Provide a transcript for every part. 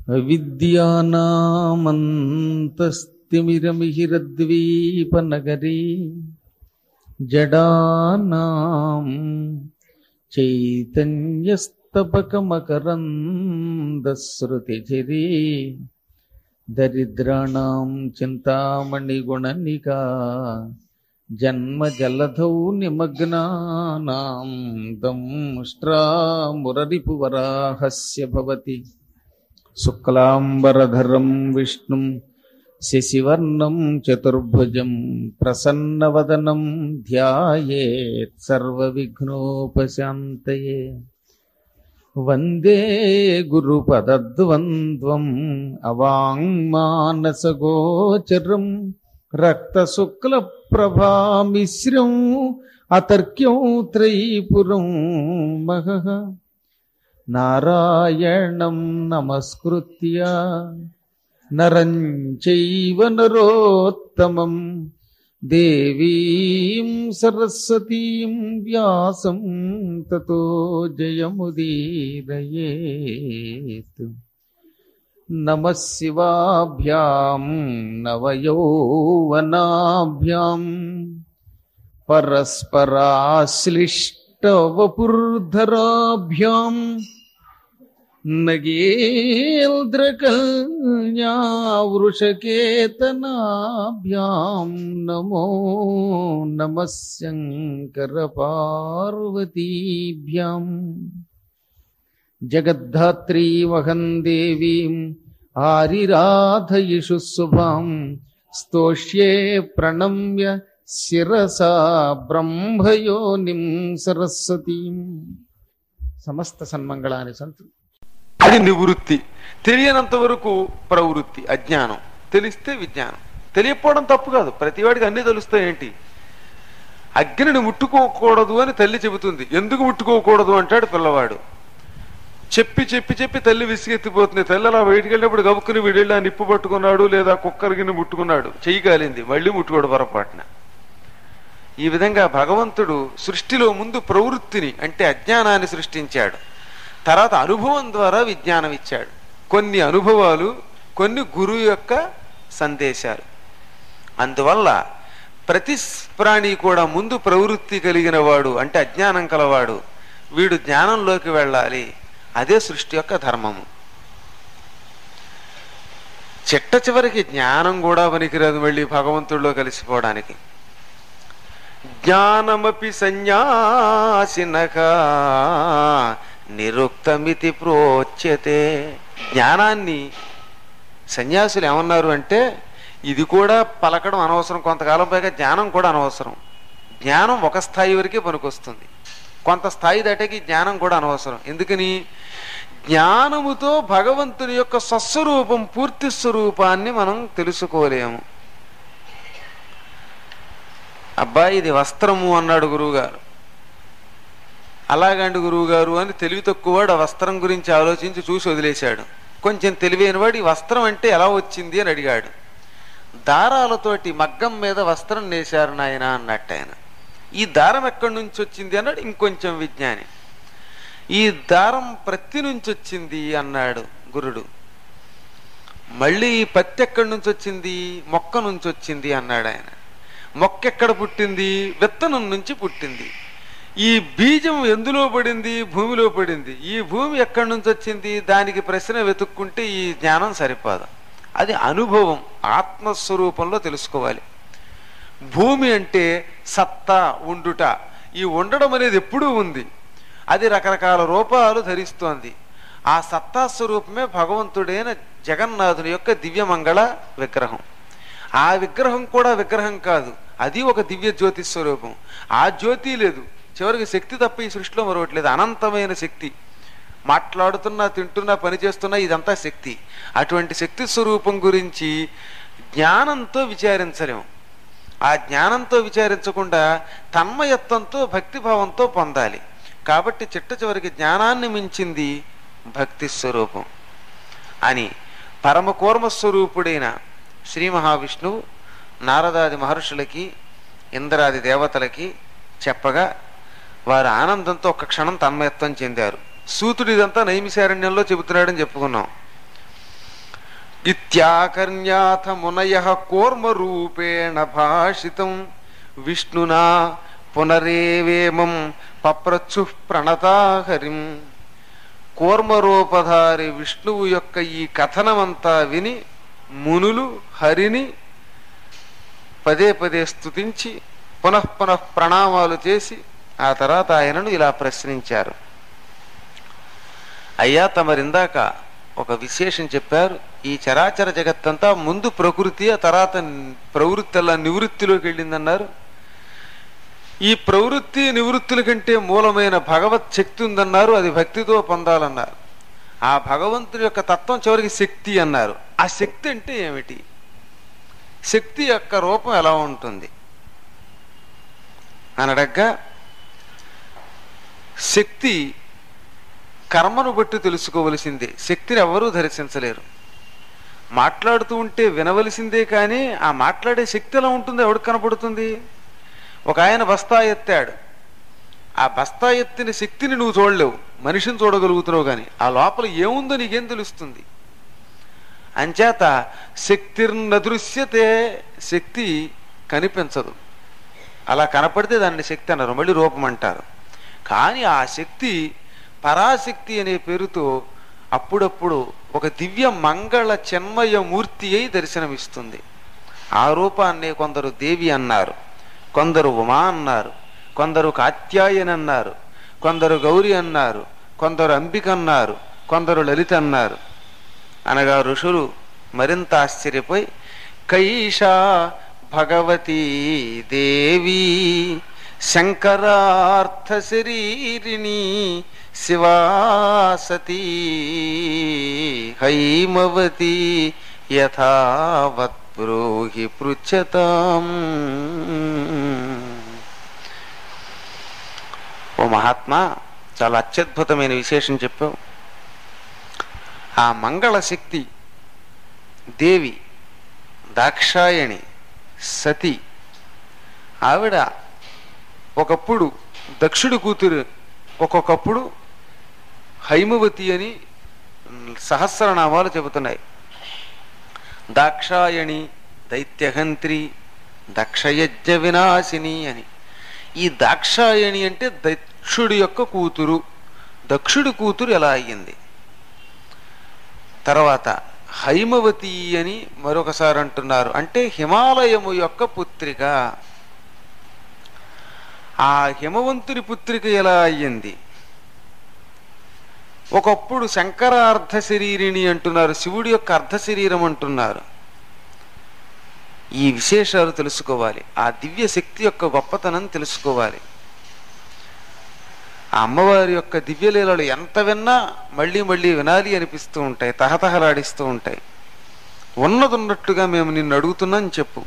విద్యానామంతస్తిమిరమిహిరద్వీపనగరీ జడానాం చైతన్యస్తపకమకరందశ్రుతిచిరీ దరిద్రాణం చింతామణిగుణనికా జన్మజలధౌ నిమగ్నానాం దంష్ట్రామురరిపువరాహస్య భవతి శుక్లాంబరధరం విష్ణుం శశివర్ణం చతుర్భుజం ప్రసన్నవదనం ధ్యాయేత్ సర్వవిఘ్నోపశాంతయే వందే గురుపదద్వంద్వం అవాంగ్మానసగోచరం రక్తశుక్లప్రభామిశ్రం అతర్క్యం త్రైపురం మహః నారాయణం నమస్కృత్య నరం చైవ నరోత్తమం దేవీం సరస్వతీం వ్యాసం తతో జయముదీరయేత్ నమ శివాభ్యాం నవయౌవనాభ్యాం పరస్పరాశ్లిష్టవపుర్ధరాభ్యాం నగేంద్రకల్యావృషకేతనాభ్యాం నమో నమ శంకరపార్వతీభ్యాం జగద్ధాత్రీ వహం దేవీం ఆరిరాధయిషు శుభాం స్తోష్యే ప్రణమ్య శిరసా బ్రహ్మయోనిం సరస్వతీం సమస్త సన్మంగళాని సంతు అది నివృత్తి తెలియనంత వరకు ప్రవృత్తి అజ్ఞానం తెలిస్తే విజ్ఞానం తెలియకపోవడం తప్పు కాదు ప్రతివాడికి అన్ని తెలుస్తాయి ఏంటి అగ్నిని ముట్టుకోకూడదు అని తల్లి చెబుతుంది ఎందుకు ముట్టుకోకూడదు అంటాడు పిల్లవాడు చెప్పి చెప్పి చెప్పి తల్లి విసిగెత్తిపోతుంది తల్లి అలా బయటికి వెళ్ళినప్పుడు గబుక్కుని వీడెళ్ళి ఆ నిప్పు పట్టుకున్నాడు లేదా కుక్కరిగిని ముట్టుకున్నాడు చెయ్యి కాలింది మళ్ళీ ముట్టుకోడు పొరపాటున ఈ విధంగా భగవంతుడు సృష్టిలో ముందు ప్రవృత్తిని అంటే అజ్ఞానాన్ని సృష్టించాడు తర్వాత అనుభవం ద్వారా విజ్ఞానం ఇచ్చాడు కొన్ని అనుభవాలు కొన్ని గురువు యొక్క సందేశాలు అందువల్ల ప్రతి ప్రాణి కూడా ముందు ప్రవృత్తి కలిగిన వాడు అంటే అజ్ఞానం కలవాడు వీడు జ్ఞానంలోకి వెళ్ళాలి అదే సృష్టి యొక్క ధర్మము చిట్ట చివరికి జ్ఞానం కూడా పనికిరాదు మళ్ళీ భగవంతుడిలో కలిసిపోవడానికి జ్ఞానమపి సన్యాసినక నిరుక్తమితి ప్రోచ్యతే జ్ఞానాన్ని సన్యాసులు ఏమన్నారు అంటే ఇది కూడా పలకడం అనవసరం కొంతకాలం పైగా జ్ఞానం కూడా అనవసరం జ్ఞానం ఒక స్థాయి వరకే పనికొస్తుంది కొంత స్థాయి దాటకి జ్ఞానం కూడా అనవసరం ఎందుకని జ్ఞానముతో భగవంతుని యొక్క స్వస్వరూపం పూర్తి స్వరూపాన్ని మనం తెలుసుకోలేము అబ్బాయి ఇది వస్త్రము అన్నాడు గురువుగారు అలాగండి గురువుగారు అని తెలివి తక్కువవాడు ఆ వస్త్రం గురించి ఆలోచించి చూసి వదిలేశాడు కొంచెం తెలివైన వాడు ఈ వస్త్రం అంటే ఎలా వచ్చింది అని అడిగాడు దారాలతోటి మగ్గం మీద వస్త్రం నేశారు నాయన అన్నట్టు ఆయన ఈ దారం ఎక్కడి నుంచి వచ్చింది అన్నాడు ఇంకొంచెం విజ్ఞాని ఈ దారం ప్రత్తి నుంచి వచ్చింది అన్నాడు గురుడు మళ్ళీ ఈ పత్తి ఎక్కడి నుంచి వచ్చింది మొక్క నుంచి వచ్చింది అన్నాడు ఆయన మొక్క ఎక్కడ పుట్టింది విత్తనం నుంచి పుట్టింది ఈ బీజం ఎందులో పడింది భూమిలో పడింది ఈ భూమి ఎక్కడి నుంచి వచ్చింది దానికి ప్రశ్న వెతుక్కుంటే ఈ జ్ఞానం సరిపోదు అది అనుభవం ఆత్మస్వరూపంలో తెలుసుకోవాలి భూమి అంటే సత్తా ఉండుట ఈ ఉండడం అనేది ఎప్పుడూ ఉంది అది రకరకాల రూపాలు ధరిస్తోంది ఆ సత్తా స్వరూపమే భగవంతుడైన జగన్నాథుని యొక్క దివ్యమంగళ విగ్రహం ఆ విగ్రహం కూడా విగ్రహం కాదు అది ఒక దివ్య జ్యోతి స్వరూపం ఆ జ్యోతి లేదు చివరికి శక్తి తప్ప ఈ సృష్టిలో మరొకట్లేదు అనంతమైన శక్తి మాట్లాడుతున్నా తింటున్నా పని చేస్తున్నా ఇదంతా శక్తి అటువంటి శక్తి స్వరూపం గురించి జ్ఞానంతో విచారించలేము ఆ జ్ఞానంతో విచారించకుండా తన్మయత్వంతో భక్తిభావంతో పొందాలి కాబట్టి చిట్ట చివరికి జ్ఞానాన్ని మించింది భక్తి స్వరూపం అని పరమకూర్మ స్వరూపుడైన శ్రీ మహావిష్ణువు నారదాది మహర్షులకి ఇంద్రాది దేవతలకి చెప్పగా వారు ఆనందంతో ఒక్క క్షణం తన్మయత్వం చెందారు సూతుడు ఇదంతా నైమిశారణ్యంలో చెబుతున్నాడని చెప్పుకున్నాం ఇత్యాకర్ణ్యాథ మునయ కూర్మరూపేణ భాషితం విష్ణునా పునరేవేమం పప్రచ్చు ప్రణతాహరిం కూర్మరూపధారి విష్ణువు యొక్క ఈ కథనమంతా విని మునులు హరిని పదే పదే స్తుతించి పునః పునః ప్రణామాలు చేసి ఆ తర్వాత ఆయనను ఇలా ప్రశ్నించారు అయ్యా తమరిందాక ఒక విశేషం చెప్పారు ఈ చరాచర జగత్తంతా ముందు ప్రకృతి ఆ తర్వాత ప్రవృత్తి అలా నివృత్తిలోకి వెళ్ళిందన్నారు ఈ ప్రవృత్తి నివృత్తుల కంటే మూలమైన భగవత్ శక్తి ఉందన్నారు అది భక్తితో పొందాలన్నారు ఆ భగవంతుని యొక్క తత్వం చివరికి శక్తి అన్నారు ఆ శక్తి అంటే ఏమిటి శక్తి యొక్క రూపం ఎలా ఉంటుంది అని అడగ్గా శక్తి కర్మను బట్టి తెలుసుకోవలసిందే శక్తిని ఎవరూ దర్శించలేరు మాట్లాడుతూ ఉంటే వినవలసిందే కానీ ఆ మాట్లాడే శక్తి ఎలా ఉంటుంది ఎవడికి కనపడుతుంది ఒక ఆయన బస్తా ఎత్తాడు ఆ బస్తా ఎత్తిన శక్తిని నువ్వు చూడలేవు మనిషిని చూడగలుగుతున్నావు కానీ ఆ లోపల ఏముందో నీకేం తెలుస్తుంది అంచేత శక్తిర్నదృశ్యతే శక్తి కనిపించదు అలా కనపడితే దాన్ని శక్తి అన్నారు మళ్ళీ రూపం అంటారు కానీ ఆ శక్తి పరాశక్తి అనే పేరుతో అప్పుడప్పుడు ఒక దివ్య మంగళ చిన్మయ మూర్తి అయి దర్శనమిస్తుంది ఆ రూపాన్ని కొందరు దేవి అన్నారు కొందరు ఉమా అన్నారు కొందరు కాత్యాయని అన్నారు కొందరు గౌరి అన్నారు కొందరు అంబిక అన్నారు కొందరు లలిత అన్నారు అనగా ఋషులు మరింత ఆశ్చర్యపోయి కైషా భగవతీ దేవి శంకరార్థ శరీరిణి శివాసతీ హైమవతి యథావత్ బ్రూహి పృచ్చతాం ఓ మహాత్మా చాలా అత్యద్భుతమైన విశేషం చెప్పావు ఆ మంగళ శక్తి దేవి దాక్షాయణి సతి ఆవిడ ఒకప్పుడు దక్షుడి కూతురు ఒక్కొక్కప్పుడు హైమవతి అని సహస్రనామాలు చెబుతున్నాయి దాక్షాయణి దైత్యహంత్రి దక్షయజ్ఞ వినాశిని అని ఈ దాక్షాయణి అంటే దక్షుడి యొక్క కూతురు దక్షుడి కూతురు ఎలా అయ్యింది తర్వాత హైమవతి అని మరొకసారి అంటున్నారు అంటే హిమాలయము యొక్క పుత్రిక ఆ హిమవంతుని పుత్రిక ఎలా అయ్యింది ఒకప్పుడు శంకర అర్ధ శరీరిణి అంటున్నారు శివుడి యొక్క అర్ధ శరీరం అంటున్నారు ఈ విశేషాలు తెలుసుకోవాలి ఆ దివ్య శక్తి యొక్క గొప్పతనం తెలుసుకోవాలి ఆ అమ్మవారి యొక్క దివ్యలీలలు ఎంత విన్నా మళ్ళీ మళ్ళీ వినాలి అనిపిస్తూ ఉంటాయి తహతహలాడిస్తూ ఉంటాయి ఉన్నదున్నట్టుగా మేము నిన్ను అడుగుతున్నాం చెప్పు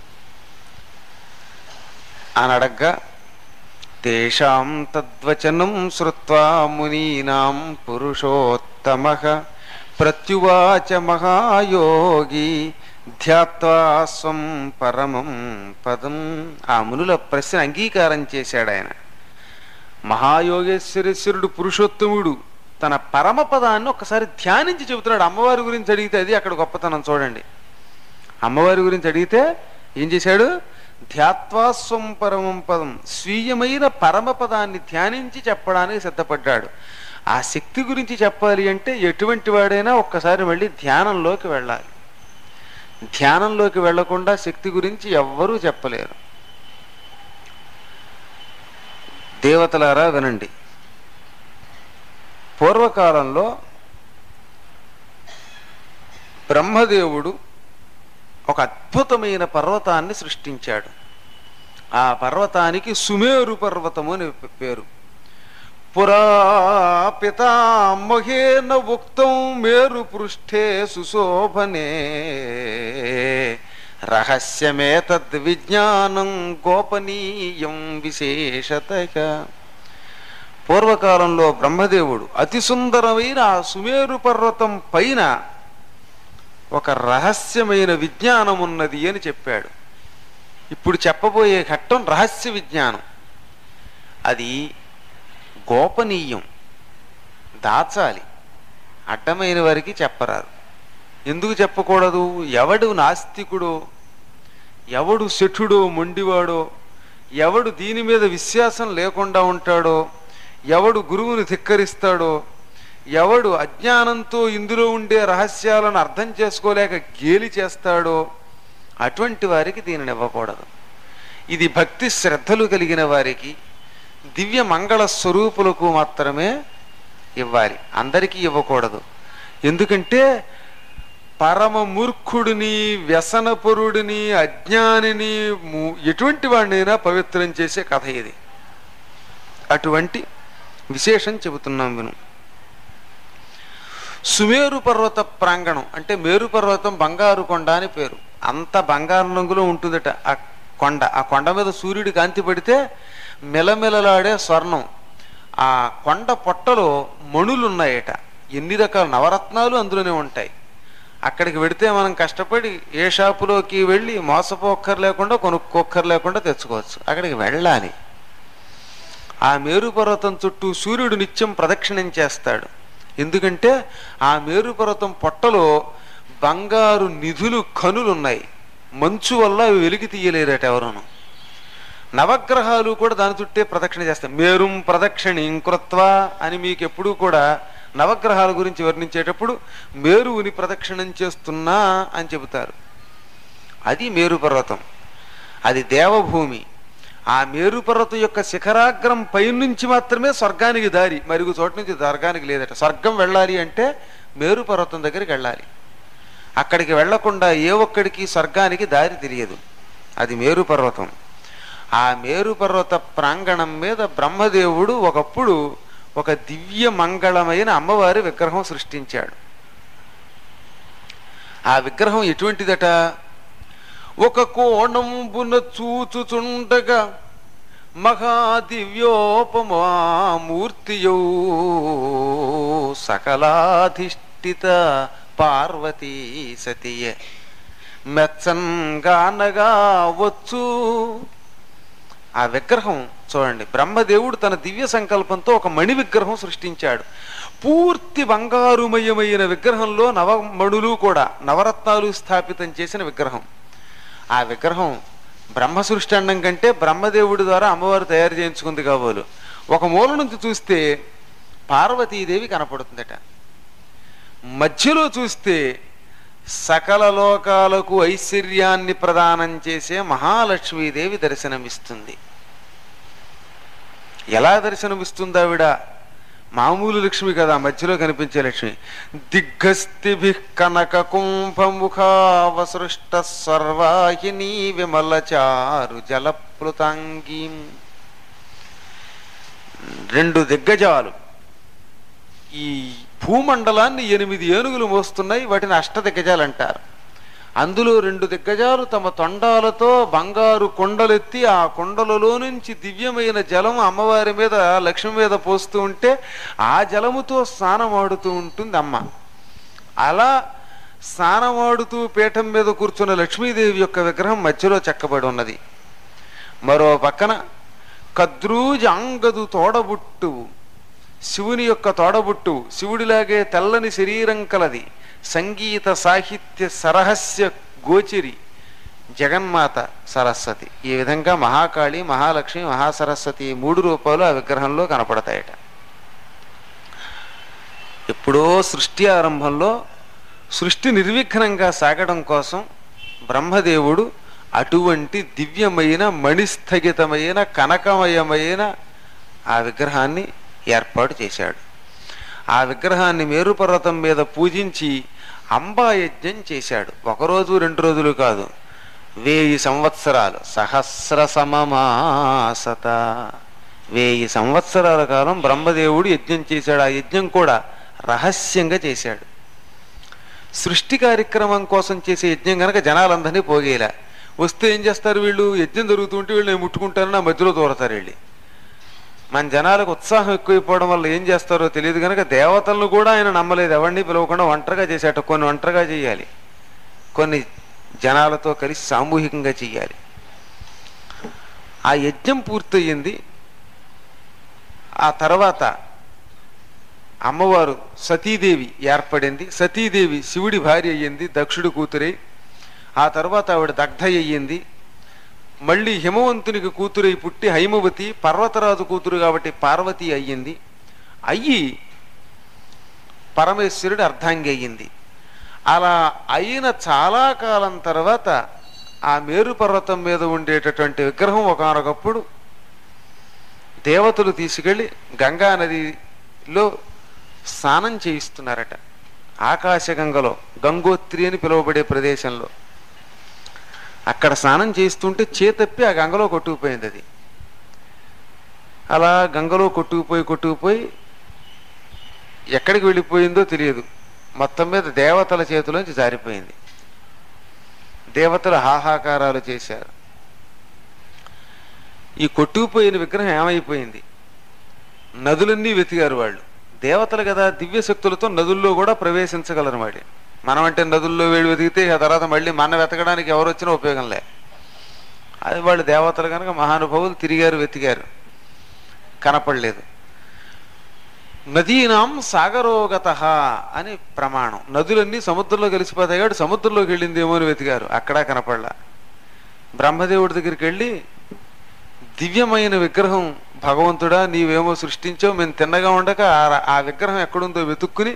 అని అడగ్గా తేషాం తద్వచనం శ్రుత్వా మునీనాం పురుషోత్తమ ప్రత్యువాచ మహాయోగి ధ్యాత్వా స్వం పరమం పదం ఆ మునుల ప్రశ్న అంగీకారం చేశాడు ఆయన మహాయోగేశ్వరేశ్వరుడు పురుషోత్తముడు తన పరమపదాన్ని ఒకసారి ధ్యానించి చెబుతున్నాడు అమ్మవారి గురించి అడిగితే అది అక్కడ గొప్పతనం చూడండి అమ్మవారి గురించి అడిగితే ఏం చేశాడు ధ్యాత్వాస్వం పరమం పదం స్వీయమైన పరమపదాన్ని ధ్యానించి చెప్పడానికి సిద్ధపడ్డాడు ఆ శక్తి గురించి చెప్పాలి అంటే ఎటువంటి వాడైనా ఒక్కసారి మళ్ళీ ధ్యానంలోకి వెళ్ళాలి ధ్యానంలోకి వెళ్లకుండా శక్తి గురించి ఎవ్వరూ చెప్పలేరు దేవతలారా వినండి పూర్వకాలంలో బ్రహ్మదేవుడు ఒక అద్భుతమైన పర్వతాన్ని సృష్టించాడు ఆ పర్వతానికి సుమేరు పర్వతము అని పేరు పురా పితామహేన ఉక్తం మేరు పృష్ఠే సుశోభనే రహస్యమే తద్విజ్ఞానం గోపనీయం విశేషతగా పూర్వకాలంలో బ్రహ్మదేవుడు అతి సుందరమైన ఆ సుమేరు పర్వతం పైన ఒక రహస్యమైన విజ్ఞానం ఉన్నది అని చెప్పాడు ఇప్పుడు చెప్పబోయే ఘట్టం రహస్య విజ్ఞానం అది గోపనీయం దాచాలి అడ్డమైన వారికి చెప్పరారు ఎందుకు చెప్పకూడదు ఎవడు నాస్తికుడో ఎవడు శఠుడో మొండివాడో ఎవడు దీని మీద విశ్వాసం లేకుండా ఉంటాడో ఎవడు గురువుని ధిక్కరిస్తాడో ఎవడు అజ్ఞానంతో ఇందులో ఉండే రహస్యాలను అర్థం చేసుకోలేక గేలి చేస్తాడో అటువంటి వారికి దీనిని ఇవ్వకూడదు ఇది భక్తి శ్రద్ధలు కలిగిన వారికి దివ్య మంగళ స్వరూపులకు మాత్రమే ఇవ్వాలి అందరికీ ఇవ్వకూడదు ఎందుకంటే పరమ మూర్ఖుడిని వ్యసనపరుడిని అజ్ఞానిని ము- ఎటువంటి వాడినైనా పవిత్రం చేసే కథ ఇది అటువంటి విశేషం చెబుతున్నాం విను సుమేరు పర్వత ప్రాంగణం అంటే మేరు పర్వతం బంగారు కొండ అని పేరు అంత బంగారు రంగులో ఉంటుందట ఆ కొండ ఆ కొండ మీద సూర్యుడి కాంతి పడితే మెలమెలలాడే స్వర్ణం ఆ కొండ పొట్టలో మణులు ఉన్నాయట ఎన్ని రకాల నవరత్నాలు అందులోనే ఉంటాయి అక్కడికి వెడితే మనం కష్టపడి ఏ షాపులోకి వెళ్ళి మోసపోక్కర్ లేకుండా కొనుక్కోక్కర్ లేకుండా తెచ్చుకోవచ్చు అక్కడికి వెళ్ళాలి ఆ మేరు పర్వతం చుట్టూ సూర్యుడు నిత్యం ప్రదక్షిణం చేస్తాడు ఎందుకంటే ఆ మేరు పర్వతం పొట్టలో బంగారు నిధులు కనులు ఉన్నాయి మంచు వల్ల అవి వెలికి తీయలేరట ఎవరును నవగ్రహాలు కూడా దాని చుట్టే ప్రదక్షిణ చేస్తాయి మేరుం ప్రదక్షిణీం కృత్వ అని మీకు ఎప్పుడూ కూడా నవగ్రహాల గురించి వర్ణించేటప్పుడు మేరువుని ప్రదక్షిణం చేస్తున్నా అని చెబుతారు అది మేరు పర్వతం అది దేవభూమి ఆ మేరు పర్వతం యొక్క శిఖరాగ్రం పైనుంచి మాత్రమే స్వర్గానికి దారి మరుగు చోట నుంచి స్వర్గానికి లేదట స్వర్గం వెళ్ళాలి అంటే మేరు పర్వతం దగ్గరికి వెళ్ళాలి అక్కడికి వెళ్లకుండా ఏ ఒక్కడికి స్వర్గానికి దారి తెలియదు అది మేరు పర్వతం ఆ మేరు పర్వత ప్రాంగణం మీద బ్రహ్మదేవుడు ఒకప్పుడు ఒక దివ్య మంగళమైన అమ్మవారి విగ్రహం సృష్టించాడు ఆ విగ్రహం ఎటువంటిదట ఒక కోణంబున చూచుచుండగా మహాదివ్యోపమామూర్తియో సకలాధిష్ఠిత పార్వతీ సతీయ మెచ్చంగానగా వచ్చు ఆ విగ్రహం చూడండి బ్రహ్మదేవుడు తన దివ్య సంకల్పంతో ఒక మణి విగ్రహం సృష్టించాడు పూర్తి బంగారుమయమైన విగ్రహంలో నవమణులు కూడా నవరత్నాలు స్థాపితం చేసిన విగ్రహం ఆ విగ్రహం బ్రహ్మ సృష్టి అండం కంటే బ్రహ్మదేవుడి ద్వారా అమ్మవారు తయారు చేయించుకుంది కాబోలు ఒక మూల నుంచి చూస్తే పార్వతీదేవి కనపడుతుందట మధ్యలో చూస్తే సకల లోకాలకు ఐశ్వర్యాన్ని ప్రదానం చేసే మహాలక్ష్మీదేవి దర్శనమిస్తుంది ఎలా దర్శనమిస్తుంది ఆవిడ మామూలు లక్ష్మి కదా మధ్యలో కనిపించే లక్ష్మి దిగ్గస్తిభి కనక కుంభముఖావసృష్ట సర్వాహిని విమలచారు జలప్లుతాంగీ రెండు దిగ్గజాలు ఈ భూమండలాన్ని ఎనిమిది ఏనుగులు మోస్తున్నాయి వాటిని అష్ట దిగ్గజాలు అంటారు అందులో రెండు దిగ్గజాలు తమ తొండాలతో బంగారు కొండలెత్తి ఆ కొండలలో నుంచి దివ్యమైన జలం అమ్మవారి మీద లక్ష్మి మీద పోస్తూ ఉంటే ఆ జలముతో స్నానమాడుతూ ఉంటుంది అమ్మ అలా స్నానమాడుతూ పీఠం మీద కూర్చున్న లక్ష్మీదేవి యొక్క విగ్రహం మధ్యలో చెక్కబడి ఉన్నది మరో పక్కన కద్రూజాంగదు తోడబుట్టు శివుని యొక్క తోడబుట్టు శివుడిలాగే తెల్లని శరీరం కలది సంగీత సాహిత్య సరహస్య గోచిరి జగన్మాత సరస్వతి ఈ విధంగా మహాకాళి మహాలక్ష్మి మహాసరస్వతి ఈ మూడు రూపాలు ఆ విగ్రహంలో కనపడతాయట ఎప్పుడో సృష్టి ఆరంభంలో సృష్టి నిర్విఘ్నంగా సాగడం కోసం బ్రహ్మదేవుడు అటువంటి దివ్యమైన మణిస్థగితమైన కనకమయమైన ఆ విగ్రహాన్ని ఏర్పాటు చేశాడు ఆ విగ్రహాన్ని మేరు పర్వతం మీద పూజించి అంబాయజ్ఞం చేశాడు ఒకరోజు రెండు రోజులు కాదు వేయి సంవత్సరాలు సహస్ర సమమాసత వేయి సంవత్సరాల కాలం బ్రహ్మదేవుడు యజ్ఞం చేశాడు ఆ యజ్ఞం కూడా రహస్యంగా చేశాడు సృష్టి కార్యక్రమం కోసం చేసే యజ్ఞం కనుక జనాలందరినీ పోగేలా వస్తే ఏం చేస్తారు వీళ్ళు యజ్ఞం జరుగుతుంటే వీళ్ళు నేను ముట్టుకుంటారని నా మధ్యలో దూరతారు వెళ్ళి మన జనాలకు ఉత్సాహం ఎక్కువైపోవడం వల్ల ఏం చేస్తారో తెలియదు కనుక దేవతలను కూడా ఆయన నమ్మలేదు ఎవరిని పిలవకుండా ఒంటరిగా చేసేట కొన్ని ఒంటరిగా చేయాలి కొన్ని జనాలతో కలిసి సామూహికంగా చేయాలి ఆ యజ్ఞం పూర్తయింది ఆ తర్వాత అమ్మవారు సతీదేవి ఏర్పడింది సతీదేవి శివుడి భార్య అయ్యింది దక్షుడి కూతురై ఆ తర్వాత ఆవిడ దగ్ధ అయ్యింది మళ్ళీ హిమవంతునికి కూతురై పుట్టి హైమవతి పర్వతరాజు కూతురు కాబట్టి పార్వతి అయ్యింది అయ్యి పరమేశ్వరుడు అర్ధాంగి అయ్యింది అలా అయిన చాలా కాలం తర్వాత ఆ మేరు పర్వతం మీద ఉండేటటువంటి విగ్రహం ఒకనొకప్పుడు దేవతలు తీసుకెళ్లి గంగా నదిలో స్నానం చేయిస్తున్నారట ఆకాశగంగలో గంగోత్రి అని పిలువబడే ప్రదేశంలో అక్కడ స్నానం చేస్తుంటే చేతప్పి ఆ గంగలో కొట్టుకుపోయింది అది అలా గంగలో కొట్టుకుపోయి కొట్టుకుపోయి ఎక్కడికి వెళ్ళిపోయిందో తెలియదు మొత్తం మీద దేవతల చేతిలోంచి జారిపోయింది దేవతలు హాహాకారాలు చేశారు ఈ కొట్టుకుపోయిన విగ్రహం ఏమైపోయింది నదులన్నీ వెతికారు వాళ్ళు దేవతలు కదా దివ్య శక్తులతో నదుల్లో కూడా ప్రవేశించగలరు వాడి మనం అంటే నదుల్లో వేడి వెతికితే ఆ తర్వాత మళ్ళీ మన వెతకడానికి ఎవరు వచ్చినా ఉపయోగం లే అది వాళ్ళు దేవతలు కనుక మహానుభావులు తిరిగారు వెతికారు కనపడలేదు నదీనాం సాగరోగత అని ప్రమాణం నదులన్నీ సముద్రంలో కలిసిపోతాయి కాబట్టి సముద్రంలోకి వెళ్ళిందేమో అని వెతికారు అక్కడా కనపడలా బ్రహ్మదేవుడి దగ్గరికి వెళ్ళి దివ్యమైన విగ్రహం భగవంతుడా నీవేమో సృష్టించావు మేము తిన్నగా ఉండక ఆ- ఆ విగ్రహం ఎక్కడుందో వెతుక్కుని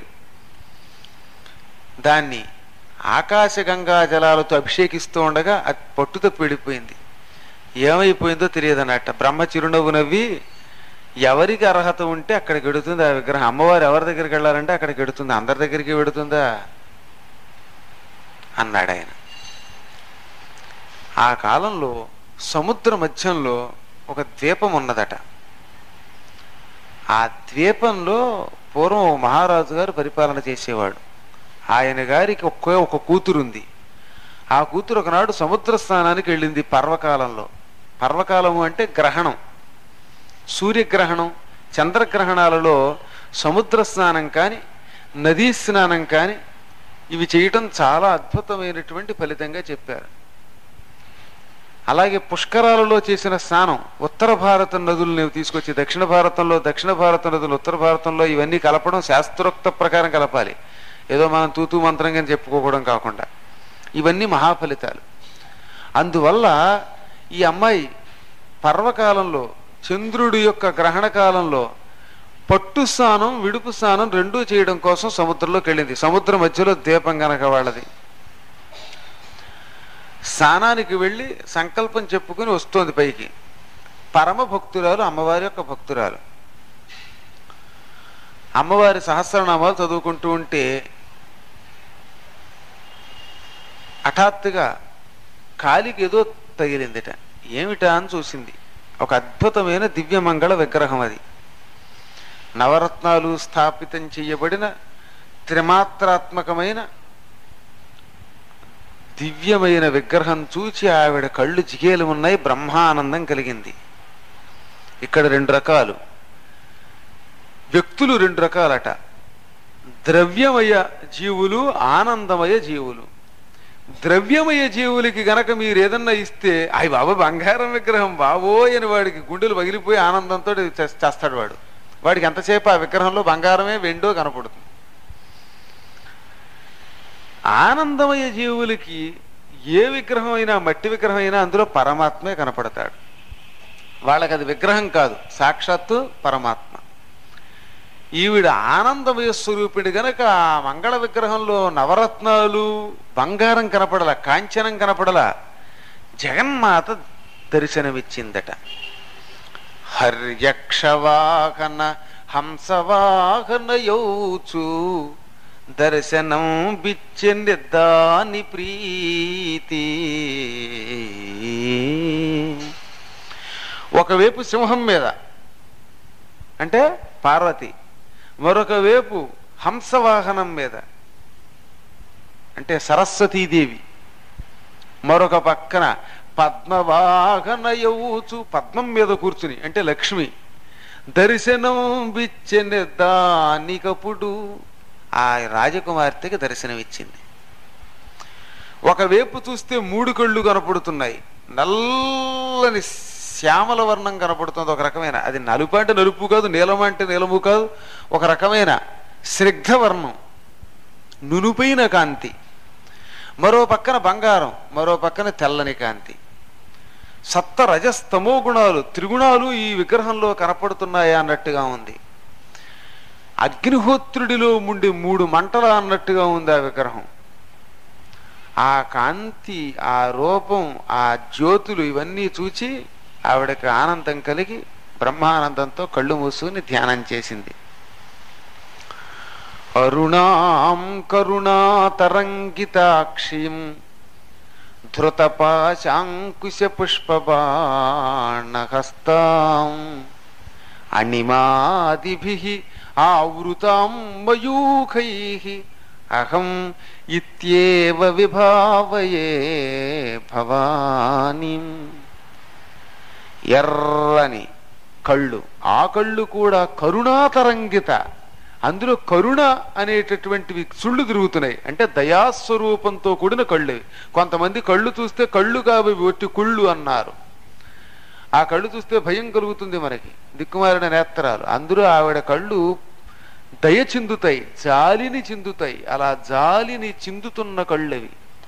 దాన్ని ఆకాశగంగా జలాలతో అభిషేకిస్తూ ఉండగా అది పట్టు తప్పి వెళ్ళిపోయింది ఏమైపోయిందో తెలియదన్నట్ట బ్రహ్మ చిరునవ్వు నవ్వి ఎవరికి అర్హత ఉంటే అక్కడికి వెడుతుంది ఆ విగ్రహం అమ్మవారు ఎవరి దగ్గరికి వెళ్ళాలంటే అక్కడికి వెడుతుంది అందరి దగ్గరికి వెడుతుందా అన్నాడు ఆయన ఆ కాలంలో సముద్ర మధ్యంలో ఒక ద్వీపం ఉన్నదట ఆ ద్వీపంలో పూర్వం ఓ మహారాజు గారు పరిపాలన చేసేవాడు ఆయన గారికి ఒకే ఒక కూతురుంది ఆ కూతురు ఒకనాడు సముద్ర స్నానానికి వెళ్ళింది పర్వకాలంలో పర్వకాలము అంటే గ్రహణం సూర్యగ్రహణం చంద్రగ్రహణాలలో సముద్ర స్నానం కానీ నదీ స్నానం కానీ ఇవి చేయటం చాలా అద్భుతమైనటువంటి ఫలితంగా చెప్పారు అలాగే పుష్కరాలలో చేసిన స్నానం ఉత్తర భారత నదులను తీసుకొచ్చి దక్షిణ భారతంలో దక్షిణ భారత నదులు ఉత్తర భారతంలో ఇవన్నీ కలపడం శాస్త్రోక్త ప్రకారం కలపాలి ఏదో మనం తూతూ మంత్రంగా చెప్పుకోవడం కాకుండా ఇవన్నీ మహాఫలితాలు అందువల్ల ఈ అమ్మాయి పర్వకాలంలో చంద్రుడి యొక్క గ్రహణ కాలంలో పట్టు స్నానం విడుపు స్నానం రెండూ చేయడం కోసం సముద్రంలోకి వెళ్ళింది సముద్రం మధ్యలో దీపం గనక వాళ్ళది స్నానానికి వెళ్ళి సంకల్పం చెప్పుకుని వస్తోంది పైకి పరమ భక్తురాలు అమ్మవారి యొక్క భక్తురాలు అమ్మవారి సహస్రనామాలు చదువుకుంటూ ఉంటే హఠాత్తుగా కాలికి ఏదో తగిలిందిట ఏమిటా అని చూసింది ఒక అద్భుతమైన దివ్యమంగళ విగ్రహం అది నవరత్నాలు స్థాపితం చేయబడిన త్రిమాత్రాత్మకమైన దివ్యమైన విగ్రహం చూచి ఆవిడ కళ్ళు జిగేలు ఉన్నాయి బ్రహ్మానందం కలిగింది ఇక్కడ రెండు రకాలు వ్యక్తులు రెండు రకాలట ద్రవ్యమయ జీవులు ఆనందమయ జీవులు ద్రవ్యమయ జీవులకి గనక మీరు ఏదన్నా ఇస్తే అయ్యి బాబా బంగారం విగ్రహం బాబోయ్ అని వాడికి గుండెలు పగిలిపోయి ఆనందంతో చే- చేస్తాడు వాడు వాడికి ఎంతసేపు ఆ విగ్రహంలో బంగారమే వెండో కనపడుతుంది ఆనందమయ జీవులకి ఏ విగ్రహం అయినా మట్టి విగ్రహం అయినా అందులో పరమాత్మే కనపడతాడు వాళ్ళకి అది విగ్రహం కాదు సాక్షాత్తు పరమాత్మ ఈవిడ ఆనందమయ స్వరూపిణి గనక ఆ మంగళ విగ్రహంలో నవరత్నాలు బంగారం కనపడల కాంచనం కనపడల జగన్మాత దర్శనమిచ్చిందట హర్యక్షవాహన హంసవాహన యోచు దర్శనం బిచ్చెందాని ప్రీతి ఒకవైపు సింహం మీద అంటే పార్వతి మరొక వైపు హంసవాహనం మీద అంటే సరస్వతీదేవి మరొక పక్కన పద్మవాహన యౌచు పద్మం మీద కూర్చుని అంటే లక్ష్మి దర్శనం బిచ్చెన దానికప్పుడు ఆ రాజకుమార్తెకి దర్శనమిచ్చింది ఒకవైపు చూస్తే మూడు కళ్ళు కనపడుతున్నాయి నల్లని శ్యామల వర్ణం కనపడుతుంది ఒక రకమైన అది నలుపు అంటే నలుపు కాదు నీలం అంటే నీలము కాదు ఒక రకమైన స్నిగ్ధ వర్ణం నునుపైన కాంతి మరో పక్కన బంగారం మరో పక్కన తెల్లని కాంతి సప్త రజస్తమో గుణాలు త్రిగుణాలు ఈ విగ్రహంలో కనపడుతున్నాయా అన్నట్టుగా ఉంది అగ్నిహోత్రుడిలో ఉండే మూడు మంటలు అన్నట్టుగా ఉంది ఆ విగ్రహం ఆ కాంతి ఆ రూపం ఆ జ్యోతులు ఇవన్నీ చూచి ఆవిడకి ఆనందం కలిగి బ్రహ్మానందంతో కళ్ళు మూసుకుని ధ్యానం చేసింది అరుణాం కరుణాతరంగితాక్షిం ధృతపాశాంకుశ పుష్పబాణహస్తాం అణిమాదిభి ఆవృతాం మయూఖై అహం ఇత్యేవ విభావయే భవానీ ఎర్రని కళ్ళు ఆ కళ్ళు కూడా కరుణాతరంగిత అందులో కరుణ అనేటటువంటివి సుళ్ళు తిరుగుతున్నాయి అంటే దయాస్వరూపంతో కూడిన కళ్ళు ఇవి. కొంతమంది కళ్ళు చూస్తే కళ్ళు కావి ఒట్టి కుళ్ళు అన్నారు ఆ కళ్ళు చూస్తే భయం కలుగుతుంది మనకి దిక్కుమారిన నేత్రాలు అందులో ఆవిడ కళ్ళు దయ చిందుతాయి జాలిని చిందుతాయి అలా జాలిని చిందుతున్న కళ్ళవి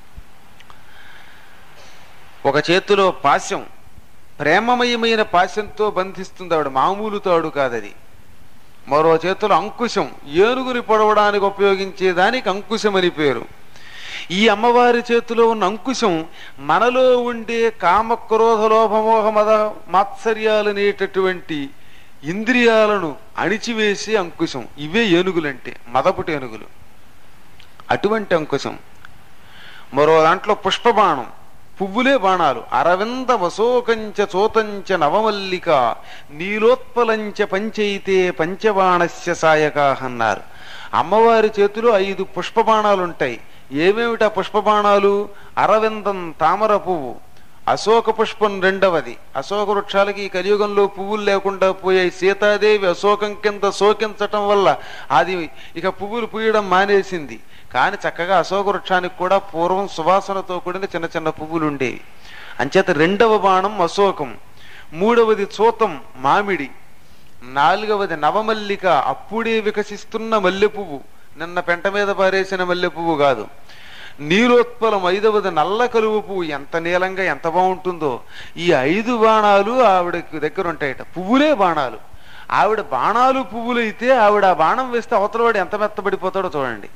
ఒక చేతిలో పాశం ప్రేమమయమైన పాశంతో బంధిస్తుంది ఆవిడ మామూలు తాడు కాదది మరో చేతిలో అంకుశం ఏనుగుని పొడవడానికి ఉపయోగించే దానికి అంకుశం అని పేరు ఈ అమ్మవారి చేతిలో ఉన్న అంకుశం మనలో ఉండే కామ క్రోధ లోభమోహ మద మాత్సర్యాలనేటటువంటి ఇంద్రియాలను అణిచివేసే అంకుశం ఇవే ఏనుగులంటే మదపుటి ఏనుగులు అటువంటి అంకుశం మరో దాంట్లో పుష్పబాణం పువ్వులే బాణాలు అరవింద వసోకంచ చోతంచ నవమల్లిక నీలోత్పలంచ పంచైతే పంచబాణస్య సాయకా అన్నారు అమ్మవారి చేతిలో ఐదు పుష్పబాణాలు ఉంటాయి ఏమేమిటా పుష్పబాణాలు అరవిందం తామర పువ్వు అశోక పుష్పం రెండవది అశోక వృక్షాలకి ఈ కలియుగంలో పువ్వులు లేకుండా పోయాయి సీతాదేవి అశోకం కింద శోకించటం వల్ల అది ఇక పువ్వులు పూయడం మానేసింది కానీ చక్కగా అశోక వృక్షానికి కూడా పూర్వం సువాసనతో కూడిన చిన్న చిన్న పువ్వులు ఉండేవి అంచేత రెండవ బాణం అశోకం మూడవది చూతం మామిడి నాలుగవది నవమల్లిక అప్పుడే వికసిస్తున్న మల్లె పువ్వు నిన్న పెంట మీద పారేసిన మల్లె పువ్వు కాదు నీలోత్పలం ఐదవది నల్ల కలువ పువ్వు ఎంత నీలంగా ఎంత బాగుంటుందో ఈ ఐదు బాణాలు ఆవిడకి దగ్గర ఉంటాయట పువ్వులే బాణాలు ఆవిడ బాణాలు పువ్వులు అయితే ఆవిడ ఆ బాణం వేస్తే అవతలవాడు ఎంత మెత్తబడిపోతాడో చూడండి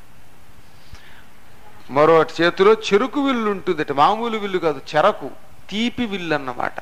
మరో చేతిలో చెరుకు విల్లు ఉంటుందట మామూలు విల్లు కాదు చెరకు తీపి విల్లు అన్నమాట